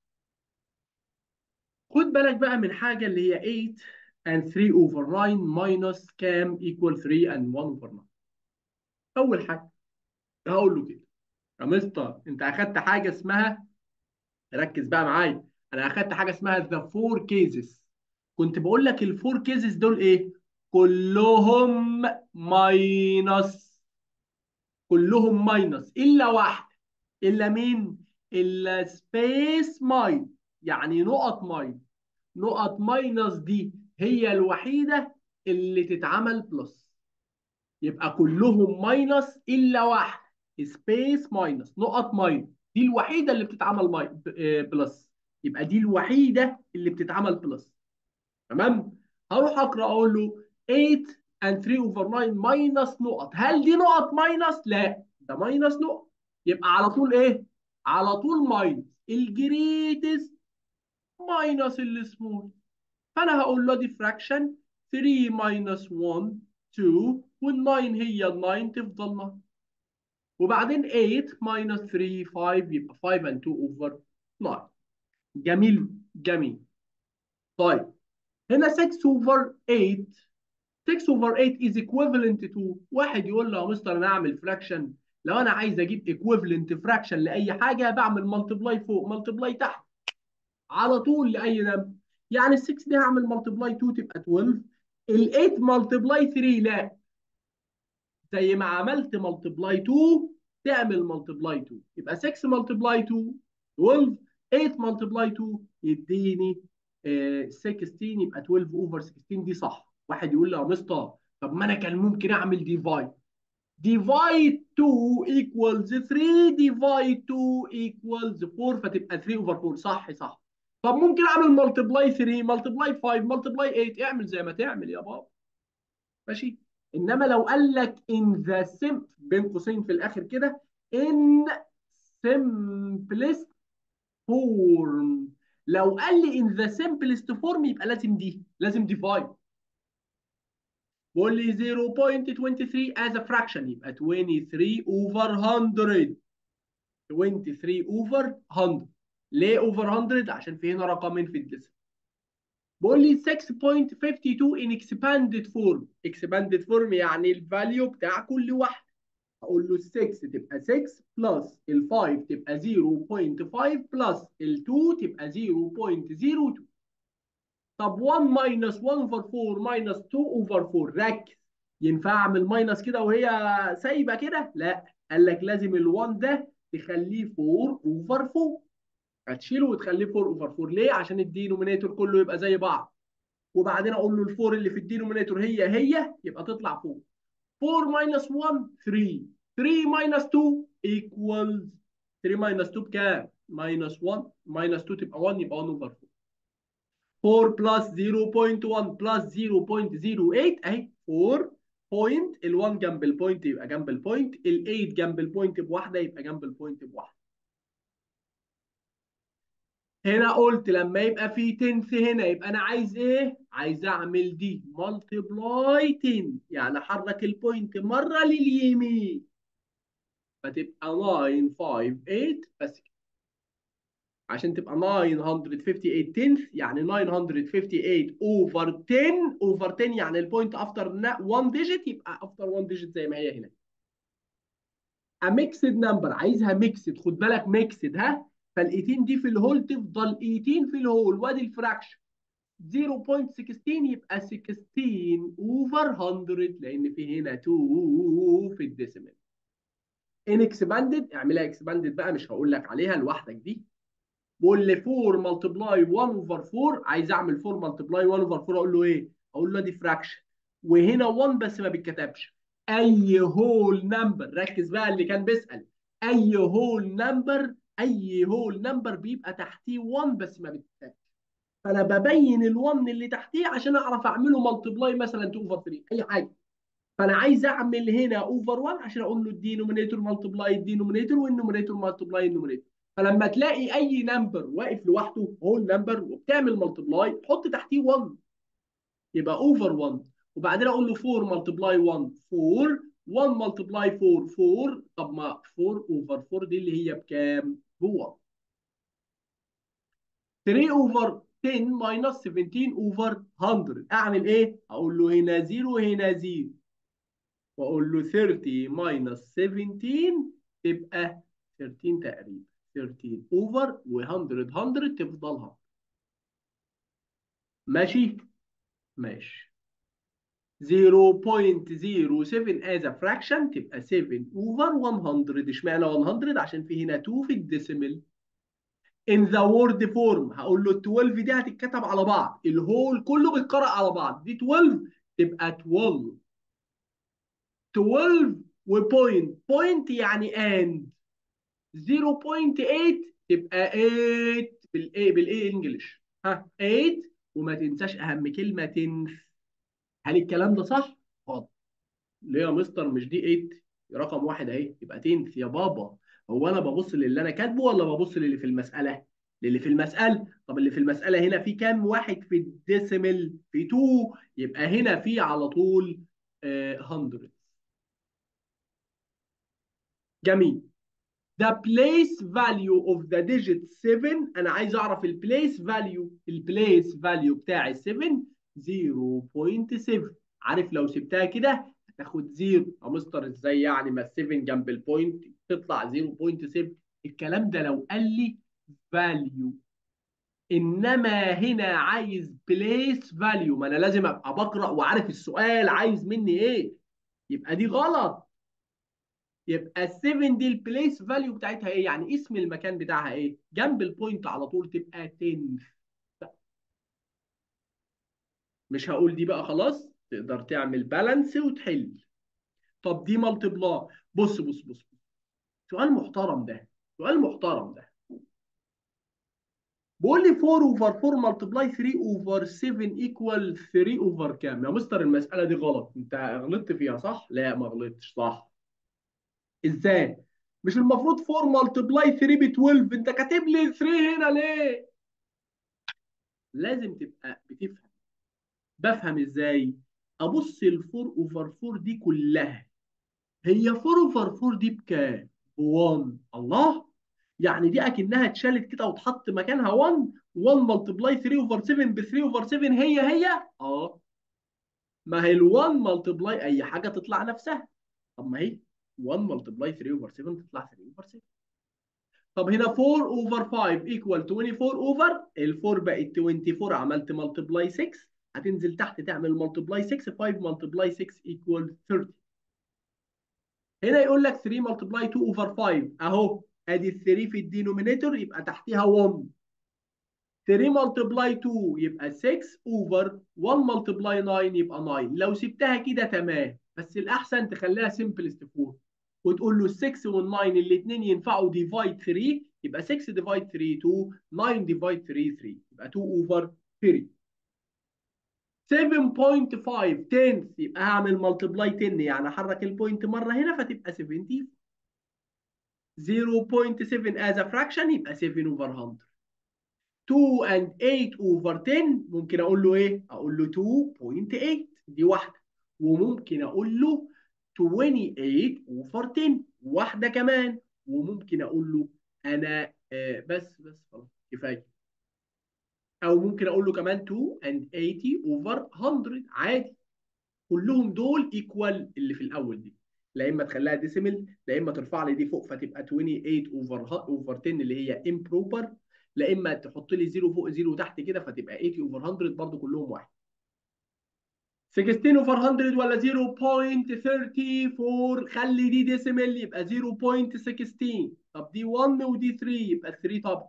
خد بالك بقى من حاجه اللي هي 8 and 3 over 9 minus كام equal 3 and 1 over 9 اول حاجه هقول له كده يا مستر انت اخدت حاجه اسمها ركز بقى معايا انا اخدت حاجه اسمها ذا فور كيزز كنت بقول لك الفور كيزز دول ايه كلهم ماينس كلهم ماينس الا واحده الا مين الا سبيس ماين يعني نقط ماين نقط ماينس دي هي الوحيده اللي تتعمل بلس يبقى كلهم ماينس الا واحده سبيس ماينس نقط ماينس دي الوحيده اللي بتتعمل ماي بلس يبقى دي الوحيده اللي بتتعمل بلس تمام هروح اقرا اقول له 8 and 3 over 9 ماينس نقط هل دي نقط ماينس لا ده ماينس نقط يبقى على طول ايه على طول ماينس الجريتست ماينس السمول فانا هقول له دي فراكشن 3 ماينس 1 2 وال9 هي ال9 تفضل 9 وبعدين 8 minus 3 5 يبقى 5 and 2 over 9 جميل جميل طيب هنا 6 over 8 6 over 8 is equivalent to واحد يقول له يا مستر انا اعمل فراكشن لو انا عايز اجيب equivalent فراكشن لاي حاجه بعمل ملتبلاي فوق ملتبلاي تحت على طول لاي نمبر يعني ال 6 دي هعمل ملتبلاي 2 تبقى 12 ال 8 ملتبلاي 3 لا زي ما عملت ملتبلاي 2 تعمل ملتبلاي 2 يبقى 6 ملتبلاي 2 12 8 ملتبلاي 2 يديني آه 16 يبقى 12 اوفر 16 دي صح واحد يقول لي يا مستر طب ما انا كان ممكن اعمل ديفايد ديفايد 2 ايكوالز 3 ديفايد 2 ايكوالز 4 فتبقى 3 اوفر 4 صح صح طب ممكن اعمل ملتبلاي 3 ملتبلاي 5 ملتبلاي 8 اعمل زي ما تعمل يا بابا ماشي انما لو قال لك ان ذا سم بين قوسين في الاخر كده ان simplest form لو قال لي in the simplest form يبقى لازم دي لازم ديفايد بقول لي 0.23 as a fraction يبقى 23 over 100 23 over 100 ليه over 100 عشان في هنا رقمين في الديسم بقول لي 6.52 in expanded form expanded form يعني الفاليو بتاع كل واحد اقول له ال 6 تبقى 6 بلس ال 5 تبقى 0.5 بلس ال 2 تبقى 0.02 طب 1 ماينس 1 اوفر 4 ماينس 2 اوفر 4 ركز ينفع اعمل ماينس كده وهي سايبه كده؟ لا قال لك لازم ال 1 ده تخليه 4 اوفر 4 هتشيله وتخليه 4 اوفر 4 ليه؟ عشان الدينومينيتور كله يبقى زي بعض وبعدين اقول له ال 4 اللي في الدينومينيتور هي هي يبقى تطلع 4 4 minus 1 3 3 minus 2 equals 3 minus 2 بكام؟ minus 1 minus 2 تبقى 1 يبقى 1 over 4 4 plus 0.1 plus 0.08 اهي 4 بوينت ال 1 جنب البوينت يبقى جنب البوينت ال 8 جنب البوينت بواحده يبقى جنب البوينت بواحده هنا قلت لما يبقى في تنس هنا يبقى انا عايز ايه؟ عايز اعمل دي ملتبلاي 10 يعني احرك البوينت مره لليمين فتبقى 958 بس كده. عشان تبقى 958 تنث يعني 958 اوفر 10 اوفر 10 يعني البوينت افتر 1 ديجيت يبقى افتر 1 ديجيت زي ما هي هنا. a mixed number عايزها ميكسد خد بالك ميكسد ها فال 18 دي في الهول تفضل 18 في الهول وادي الفراكشن 0.16 يبقى 16 اوفر 100 لان في هنا 2 في الديسيمال ان اكسباندد اعملها اكسباندد بقى مش هقول لك عليها لوحدك دي بقول لي 4 ملتبلاي 1 اوفر 4 عايز اعمل 4 ملتبلاي 1 اوفر 4 اقول له ايه؟ اقول له دي فراكشن وهنا 1 بس ما بيتكتبش اي هول نمبر ركز بقى اللي كان بيسال اي هول نمبر اي هول نمبر بيبقى تحتيه 1 بس ما بيتكتبش فانا ببين ال1 اللي تحتيه عشان اعرف اعمله ملتبلاي مثلا 2 اوفر 3 اي حاجه فانا عايز اعمل هنا اوفر 1 عشان اقول له الدينومينيتور ملتبلاي الدينومينيتور والنومينيتور ملتبلاي النومينيتور فلما تلاقي اي نمبر واقف لوحده هول نمبر وبتعمل ملتبلاي حط تحتيه 1 يبقى اوفر 1 وبعدين اقول له 4 ملتبلاي 1 4 1 ملتبلاي 4 4 طب ما 4 اوفر 4 دي اللي هي بكام؟ ب 1 3 اوفر 10 ماينس 17 اوفر 100 اعمل ايه؟ اقول له هنا 0 هنا 0 واقول له 30 ماينس 17 تبقى 13 تقريبا 13 اوفر و100 100 تفضل 100 ماشي؟ ماشي 0.07 as a fraction تبقى 7 over 100 اشمعنى 100 عشان في هنا 2 في الديسيمل in the word form هقول له ال 12 دي هتتكتب على بعض الهول كله بيتقرأ على بعض دي 12 تبقى 12 12 وبوينت بوينت يعني and 0.8 تبقى 8 بالايه بالايه انجلش ها 8 وما تنساش اهم كلمه تنس هل الكلام ده صح؟ اه ليه يا مستر مش دي 8 رقم واحد اهي يبقى تنس يا بابا هو انا ببص للي انا كاتبه ولا ببص للي في المساله؟ للي في المساله طب اللي في المساله هنا في كام واحد في الديسيمل؟ في 2 يبقى هنا في على طول آه 100 جميل the place value of the digit 7 انا عايز اعرف البليس فاليو البليس فاليو بتاع 7 0.7 عارف لو سبتها كده هتاخد زيرو يا مستر ازاي يعني ما 7 جنب البوينت تطلع 0.7 الكلام ده لو قال لي فاليو انما هنا عايز بليس فاليو ما انا لازم ابقى بقرا وعارف السؤال عايز مني ايه يبقى دي غلط يبقى ال7 دي البليس فاليو بتاعتها ايه يعني اسم المكان بتاعها ايه جنب البوينت على طول تبقى 10 مش هقول دي بقى خلاص تقدر تعمل بالانس وتحل طب دي مالتيبلا بص بص بص سؤال محترم ده سؤال محترم ده بيقول لي 4 اوفر 4 ملتبلاي 3 اوفر 7 ايكوال 3 اوفر كام يا مستر المساله دي غلط انت غلطت فيها صح لا ما غلطتش صح ازاي مش المفروض 4 ملتبلاي 3 ب 12 انت كاتب لي 3 هنا ليه لازم تبقى بتفهم بفهم ازاي ابص ال 4 اوفر 4 دي كلها هي 4 اوفر 4 دي بكام ب 1 الله يعني دي اكنها اتشالت كده واتحط مكانها 1 1 ملتبلاي 3 اوفر 7 ب 3 اوفر 7 هي هي اه ما هي ال 1 ملتبلاي اي حاجه تطلع نفسها طب ما هي 1 ملتبلاي 3 اوفر 7 تطلع 3 اوفر 7 طب هنا 4 اوفر 5 ايكوال 24 اوفر ال 4 بقت 24 عملت ملتبلاي 6 هتنزل تحت تعمل ملتبلاي 6 5 ملتبلاي 6 ايكوال 30 هنا يقول لك 3 ملتبلاي 2 اوفر 5 اهو ادي ال 3 في الدينومينيتور يبقى تحتها 1 3 ملتبلاي 2 يبقى 6 اوفر 1 ملتبلاي 9 يبقى 9 لو سبتها كده تمام بس الاحسن تخليها سمبلست فور وتقول له ال 6 وال 9 الاثنين ينفعوا ديفايد 3 يبقى 6 ديفايد 3 2 9 ديفايد 3 3 يبقى 2 اوفر 3 7.5 10 يبقى هعمل ملتبلاي 10 يعني احرك البوينت مره هنا فتبقى 70 0.7 as a fraction يبقى 7 over 100 2 and 8 over 10 ممكن اقول له ايه؟ اقول له 2.8 دي واحده وممكن اقول له 28 over 10 واحده كمان وممكن اقول له انا آه بس بس خلاص كفايه او ممكن اقول له كمان 2 and 80 over 100 عادي كلهم دول ايكوال اللي في الاول دي لا اما تخليها ديسيمل لا اما ترفع لي دي فوق فتبقى 28 اوفر اوفر 10 اللي هي امبروبر لا اما تحط لي 0 فوق 0 تحت كده فتبقى 80 اوفر 100 برضو كلهم واحد 16 اوفر 100 ولا 0.34 خلي دي ديسيمل يبقى 0.16 طب دي 1 ودي 3 يبقى 3 طبعا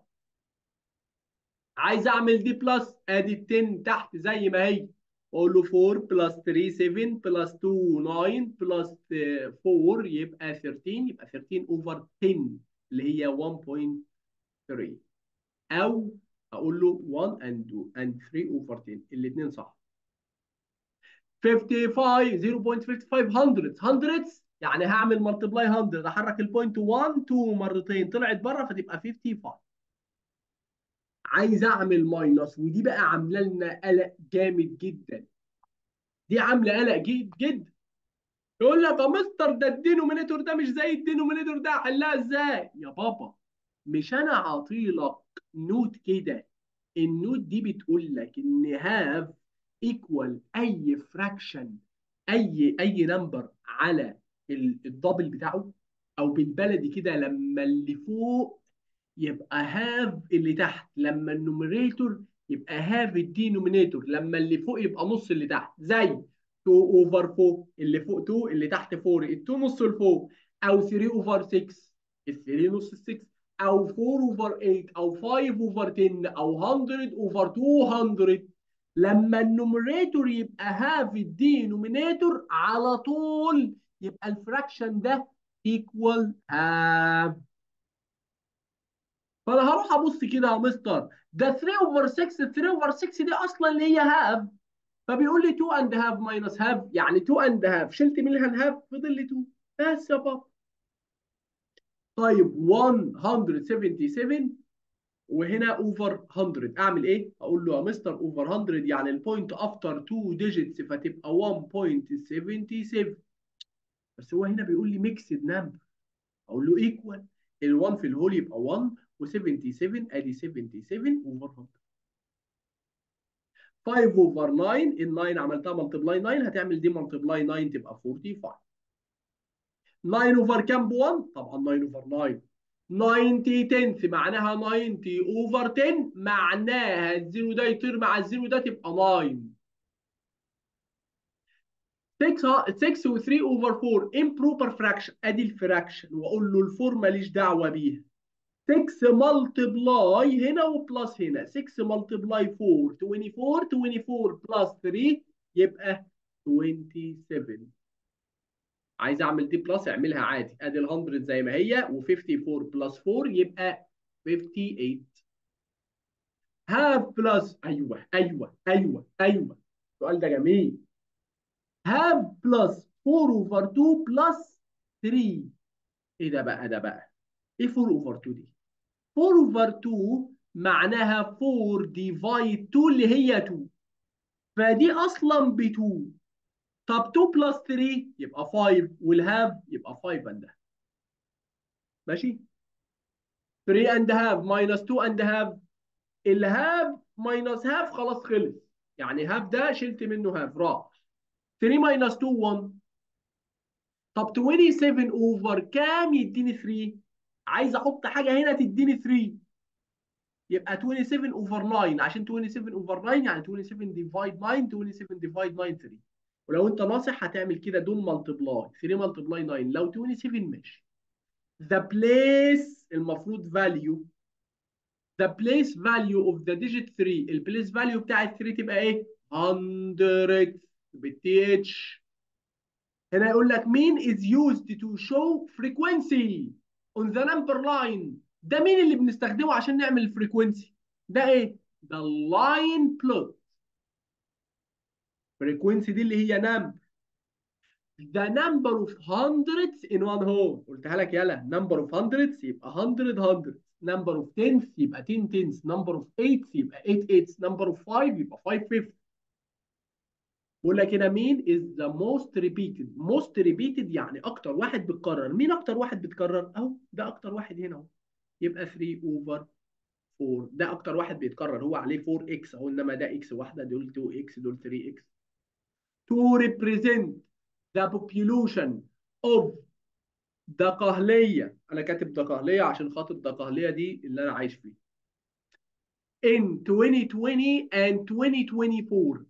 عايز اعمل دي بلس ادي ال 10 تحت زي ما هي اقول له 4 بلس 3 7 بلس 2 9 بلس 4 يبقى 13 يبقى 13 اوفر 10 اللي هي 1.3 او اقول له 1 and 2 and 3 اوفر 10 الاثنين صح 55 0.55 hundreds hundreds يعني هعمل ملتبلاي 100 احرك البوينت 1 2 مرتين طلعت بره فتبقى 55 عايز اعمل ماينس ودي بقى عامله لنا قلق جامد جدا دي عامله قلق جد جدا يقول لك يا مستر ده الدينومينيتور ده مش زي الدينومينيتور ده احلها ازاي يا بابا مش انا عاطيلك نوت كده النوت دي بتقول لك ان هاف ايكوال اي فراكشن اي اي نمبر على الدبل بتاعه او بالبلدي كده لما اللي فوق يبقى هاف اللي تحت لما النوميريتور يبقى هاف الدينومينيتور لما اللي فوق يبقى نص اللي تحت زي 2 اوفر 4 اللي فوق 2 اللي تحت 4 ال 2 نص لفوق او 3 اوفر 6 ال 3 نص ال 6 او 4 اوفر 8 او 5 اوفر 10 او 100 اوفر 200 لما النوميريتور يبقى هاف الدينومينيتور على طول يبقى الفراكشن ده ايكوال هاف فانا هروح ابص كده يا مستر ده 3 اوفر 6 3 اوفر 6 دي اصلا اللي هي هاف فبيقول لي 2 اند هاف ماينس هاف يعني 2 اند هاف شلت منها الهاف فضل لي 2 بس يا بابا طيب 177 وهنا اوفر 100 اعمل ايه؟ اقول له يا مستر اوفر 100 يعني البوينت افتر 2 ديجيتس فتبقى 1.77 بس هو هنا بيقول لي ميكسد نمبر اقول له ايكوال ال1 في الهول يبقى 1 و77 ادي 77 اوفر 100 5 اوفر 9 ال 9 عملتها ملتبلاي 9 هتعمل دي ملتبلاي 9 تبقى 45 9 اوفر كام ب 1 طبعا 9 اوفر 9 90 تنث معناها 90 اوفر 10 معناها الزيرو ده يطير مع الزيرو ده تبقى 9 6 6 و 3 اوفر 4 امبروبر فراكشن ادي الفراكشن واقول له الفور ماليش دعوه بيها 6 ملتبلاي هنا وبلس هنا 6 ملتبلاي 4 24 24 بلس 3 يبقى 27 عايز اعمل دي بلس اعملها عادي ادي ال 100 زي ما هي و54 بلس 4 يبقى 58 هاف بلس ايوه ايوه ايوه ايوه السؤال ده جميل هاف بلس 4 اوفر 2 بلس 3 ايه ده بقى ده بقى ايه 4 اوفر 2 دي 4 اوفر 2 معناها 4 ديفايد 2 اللي هي 2 فدي اصلا ب 2 طب 2 بلس 3 يبقى 5 والهاف يبقى 5 اند هاف ماشي 3 اند هاف ماينس 2 اند هاف الهاف ماينس هاف خلاص خلص يعني هاف ده شلت منه هاف راح 3 ماينس 2 1 طب 27 اوفر كام يديني 3 عايز احط حاجه هنا تديني 3 يبقى 27 اوفر 9 عشان 27 اوفر 9 يعني 27 ديفايد 9 27 ديفايد 9 3 ولو انت ناصح هتعمل كده دول ملتبلاي 3 ملتبلاي 9 لو 27 ماشي the place المفروض value the place value of the digit 3 البليس فاليو بتاع ال 3 تبقى ايه 100 بالتي اتش هنا يقول لك مين is used to show frequency on the number line ده مين اللي بنستخدمه عشان نعمل الفريكونسي ده ايه ده اللاين بلوت فريكونسي دي اللي هي نمبر the number of hundreds in one whole قلتها لك يلا number of hundreds يبقى 100 hundreds number of tens يبقى 10 tens number of eights يبقى 8 eights number of 5 يبقى 5 fifths بقول لك هنا مين is the most repeated most repeated يعني اكتر واحد بيتكرر مين اكتر واحد بيتكرر اهو ده اكتر واحد هنا اهو يبقى 3 over 4 ده اكتر واحد بيتكرر هو عليه 4 x اهو انما ده x واحده دول 2 x دول 3 x to represent the population of دقهلية أنا كاتب دقهلية عشان خاطر دقهلية دي اللي أنا عايش فيه in 2020 and 2024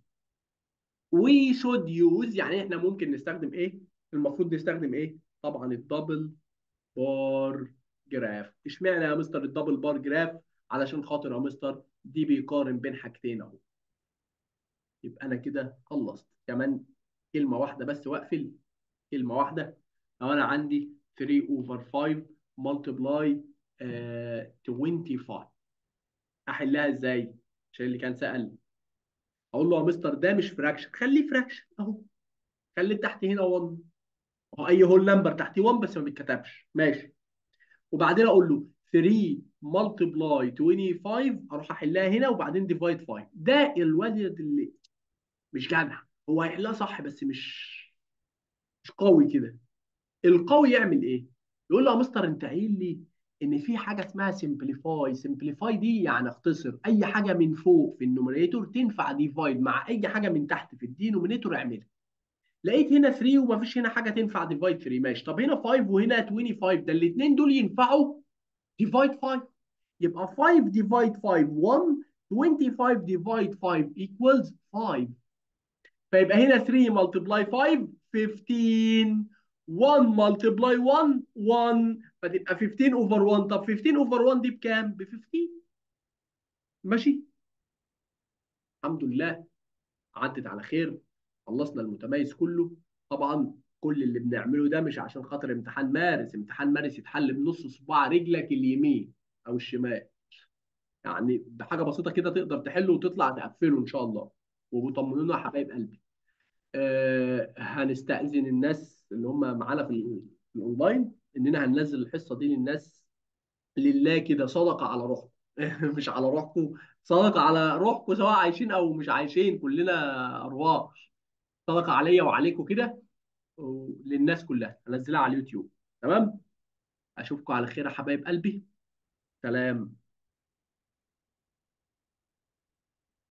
we should use يعني إحنا ممكن نستخدم إيه؟ المفروض نستخدم إيه؟ طبعا الدبل بار جراف اشمعنى يا مستر الدبل بار جراف؟ علشان خاطر يا مستر دي بيقارن بين حاجتين أهو يبقى أنا كده خلصت كمان كلمة واحدة بس واقفل كلمة واحدة لو أنا عندي 3 over 5 multiply آه 25 أحلها إزاي؟ عشان اللي كان سأل أقول له يا مستر ده مش فراكشن خليه فراكشن أهو خليه تحت هنا 1 هو أي هول نمبر تحت 1 بس ما بيتكتبش ماشي وبعدين أقول له 3 multiply 25 أروح أحلها هنا وبعدين ديفايد 5 ده الولد اللي مش جدع هو هيحلها صح بس مش مش قوي كده القوي يعمل ايه يقول له يا مستر انت قايل لي ان في حاجه اسمها سمبليفاي سمبليفاي دي يعني اختصر اي حاجه من فوق في النوميريتور تنفع ديفايد مع اي حاجه من تحت في الدينومينيتور اعملها لقيت هنا 3 ومفيش هنا حاجه تنفع ديفايد 3 ماشي طب هنا 5 وهنا 25 ده الاثنين دول ينفعوا ديفايد 5 يبقى 5 ديفايد 5 1 25 ديفايد 5 equals 5 فيبقى هنا 3 ملتبلاي 5 15 1 ملتبلاي 1 1 فتبقى 15 اوفر 1 طب 15 اوفر 1 دي بكام؟ ب 15 ماشي الحمد لله عدت على خير خلصنا المتميز كله طبعا كل اللي بنعمله ده مش عشان خاطر امتحان مارس امتحان مارس يتحل بنص صباع رجلك اليمين او الشمال يعني بحاجه بسيطه كده تقدر تحله وتطلع تقفله ان شاء الله وبطمنونا يا حبايب قلبي آه هنستأذن الناس اللي هم معانا في الاونلاين اننا هننزل الحصه دي للناس لله كده صدقه على روحكم مش على روحكم صدقه على روحكم سواء عايشين او مش عايشين كلنا ارواح صدقه عليا وعليكم كده للناس كلها هنزلها على اليوتيوب تمام اشوفكم على خير يا حبايب قلبي سلام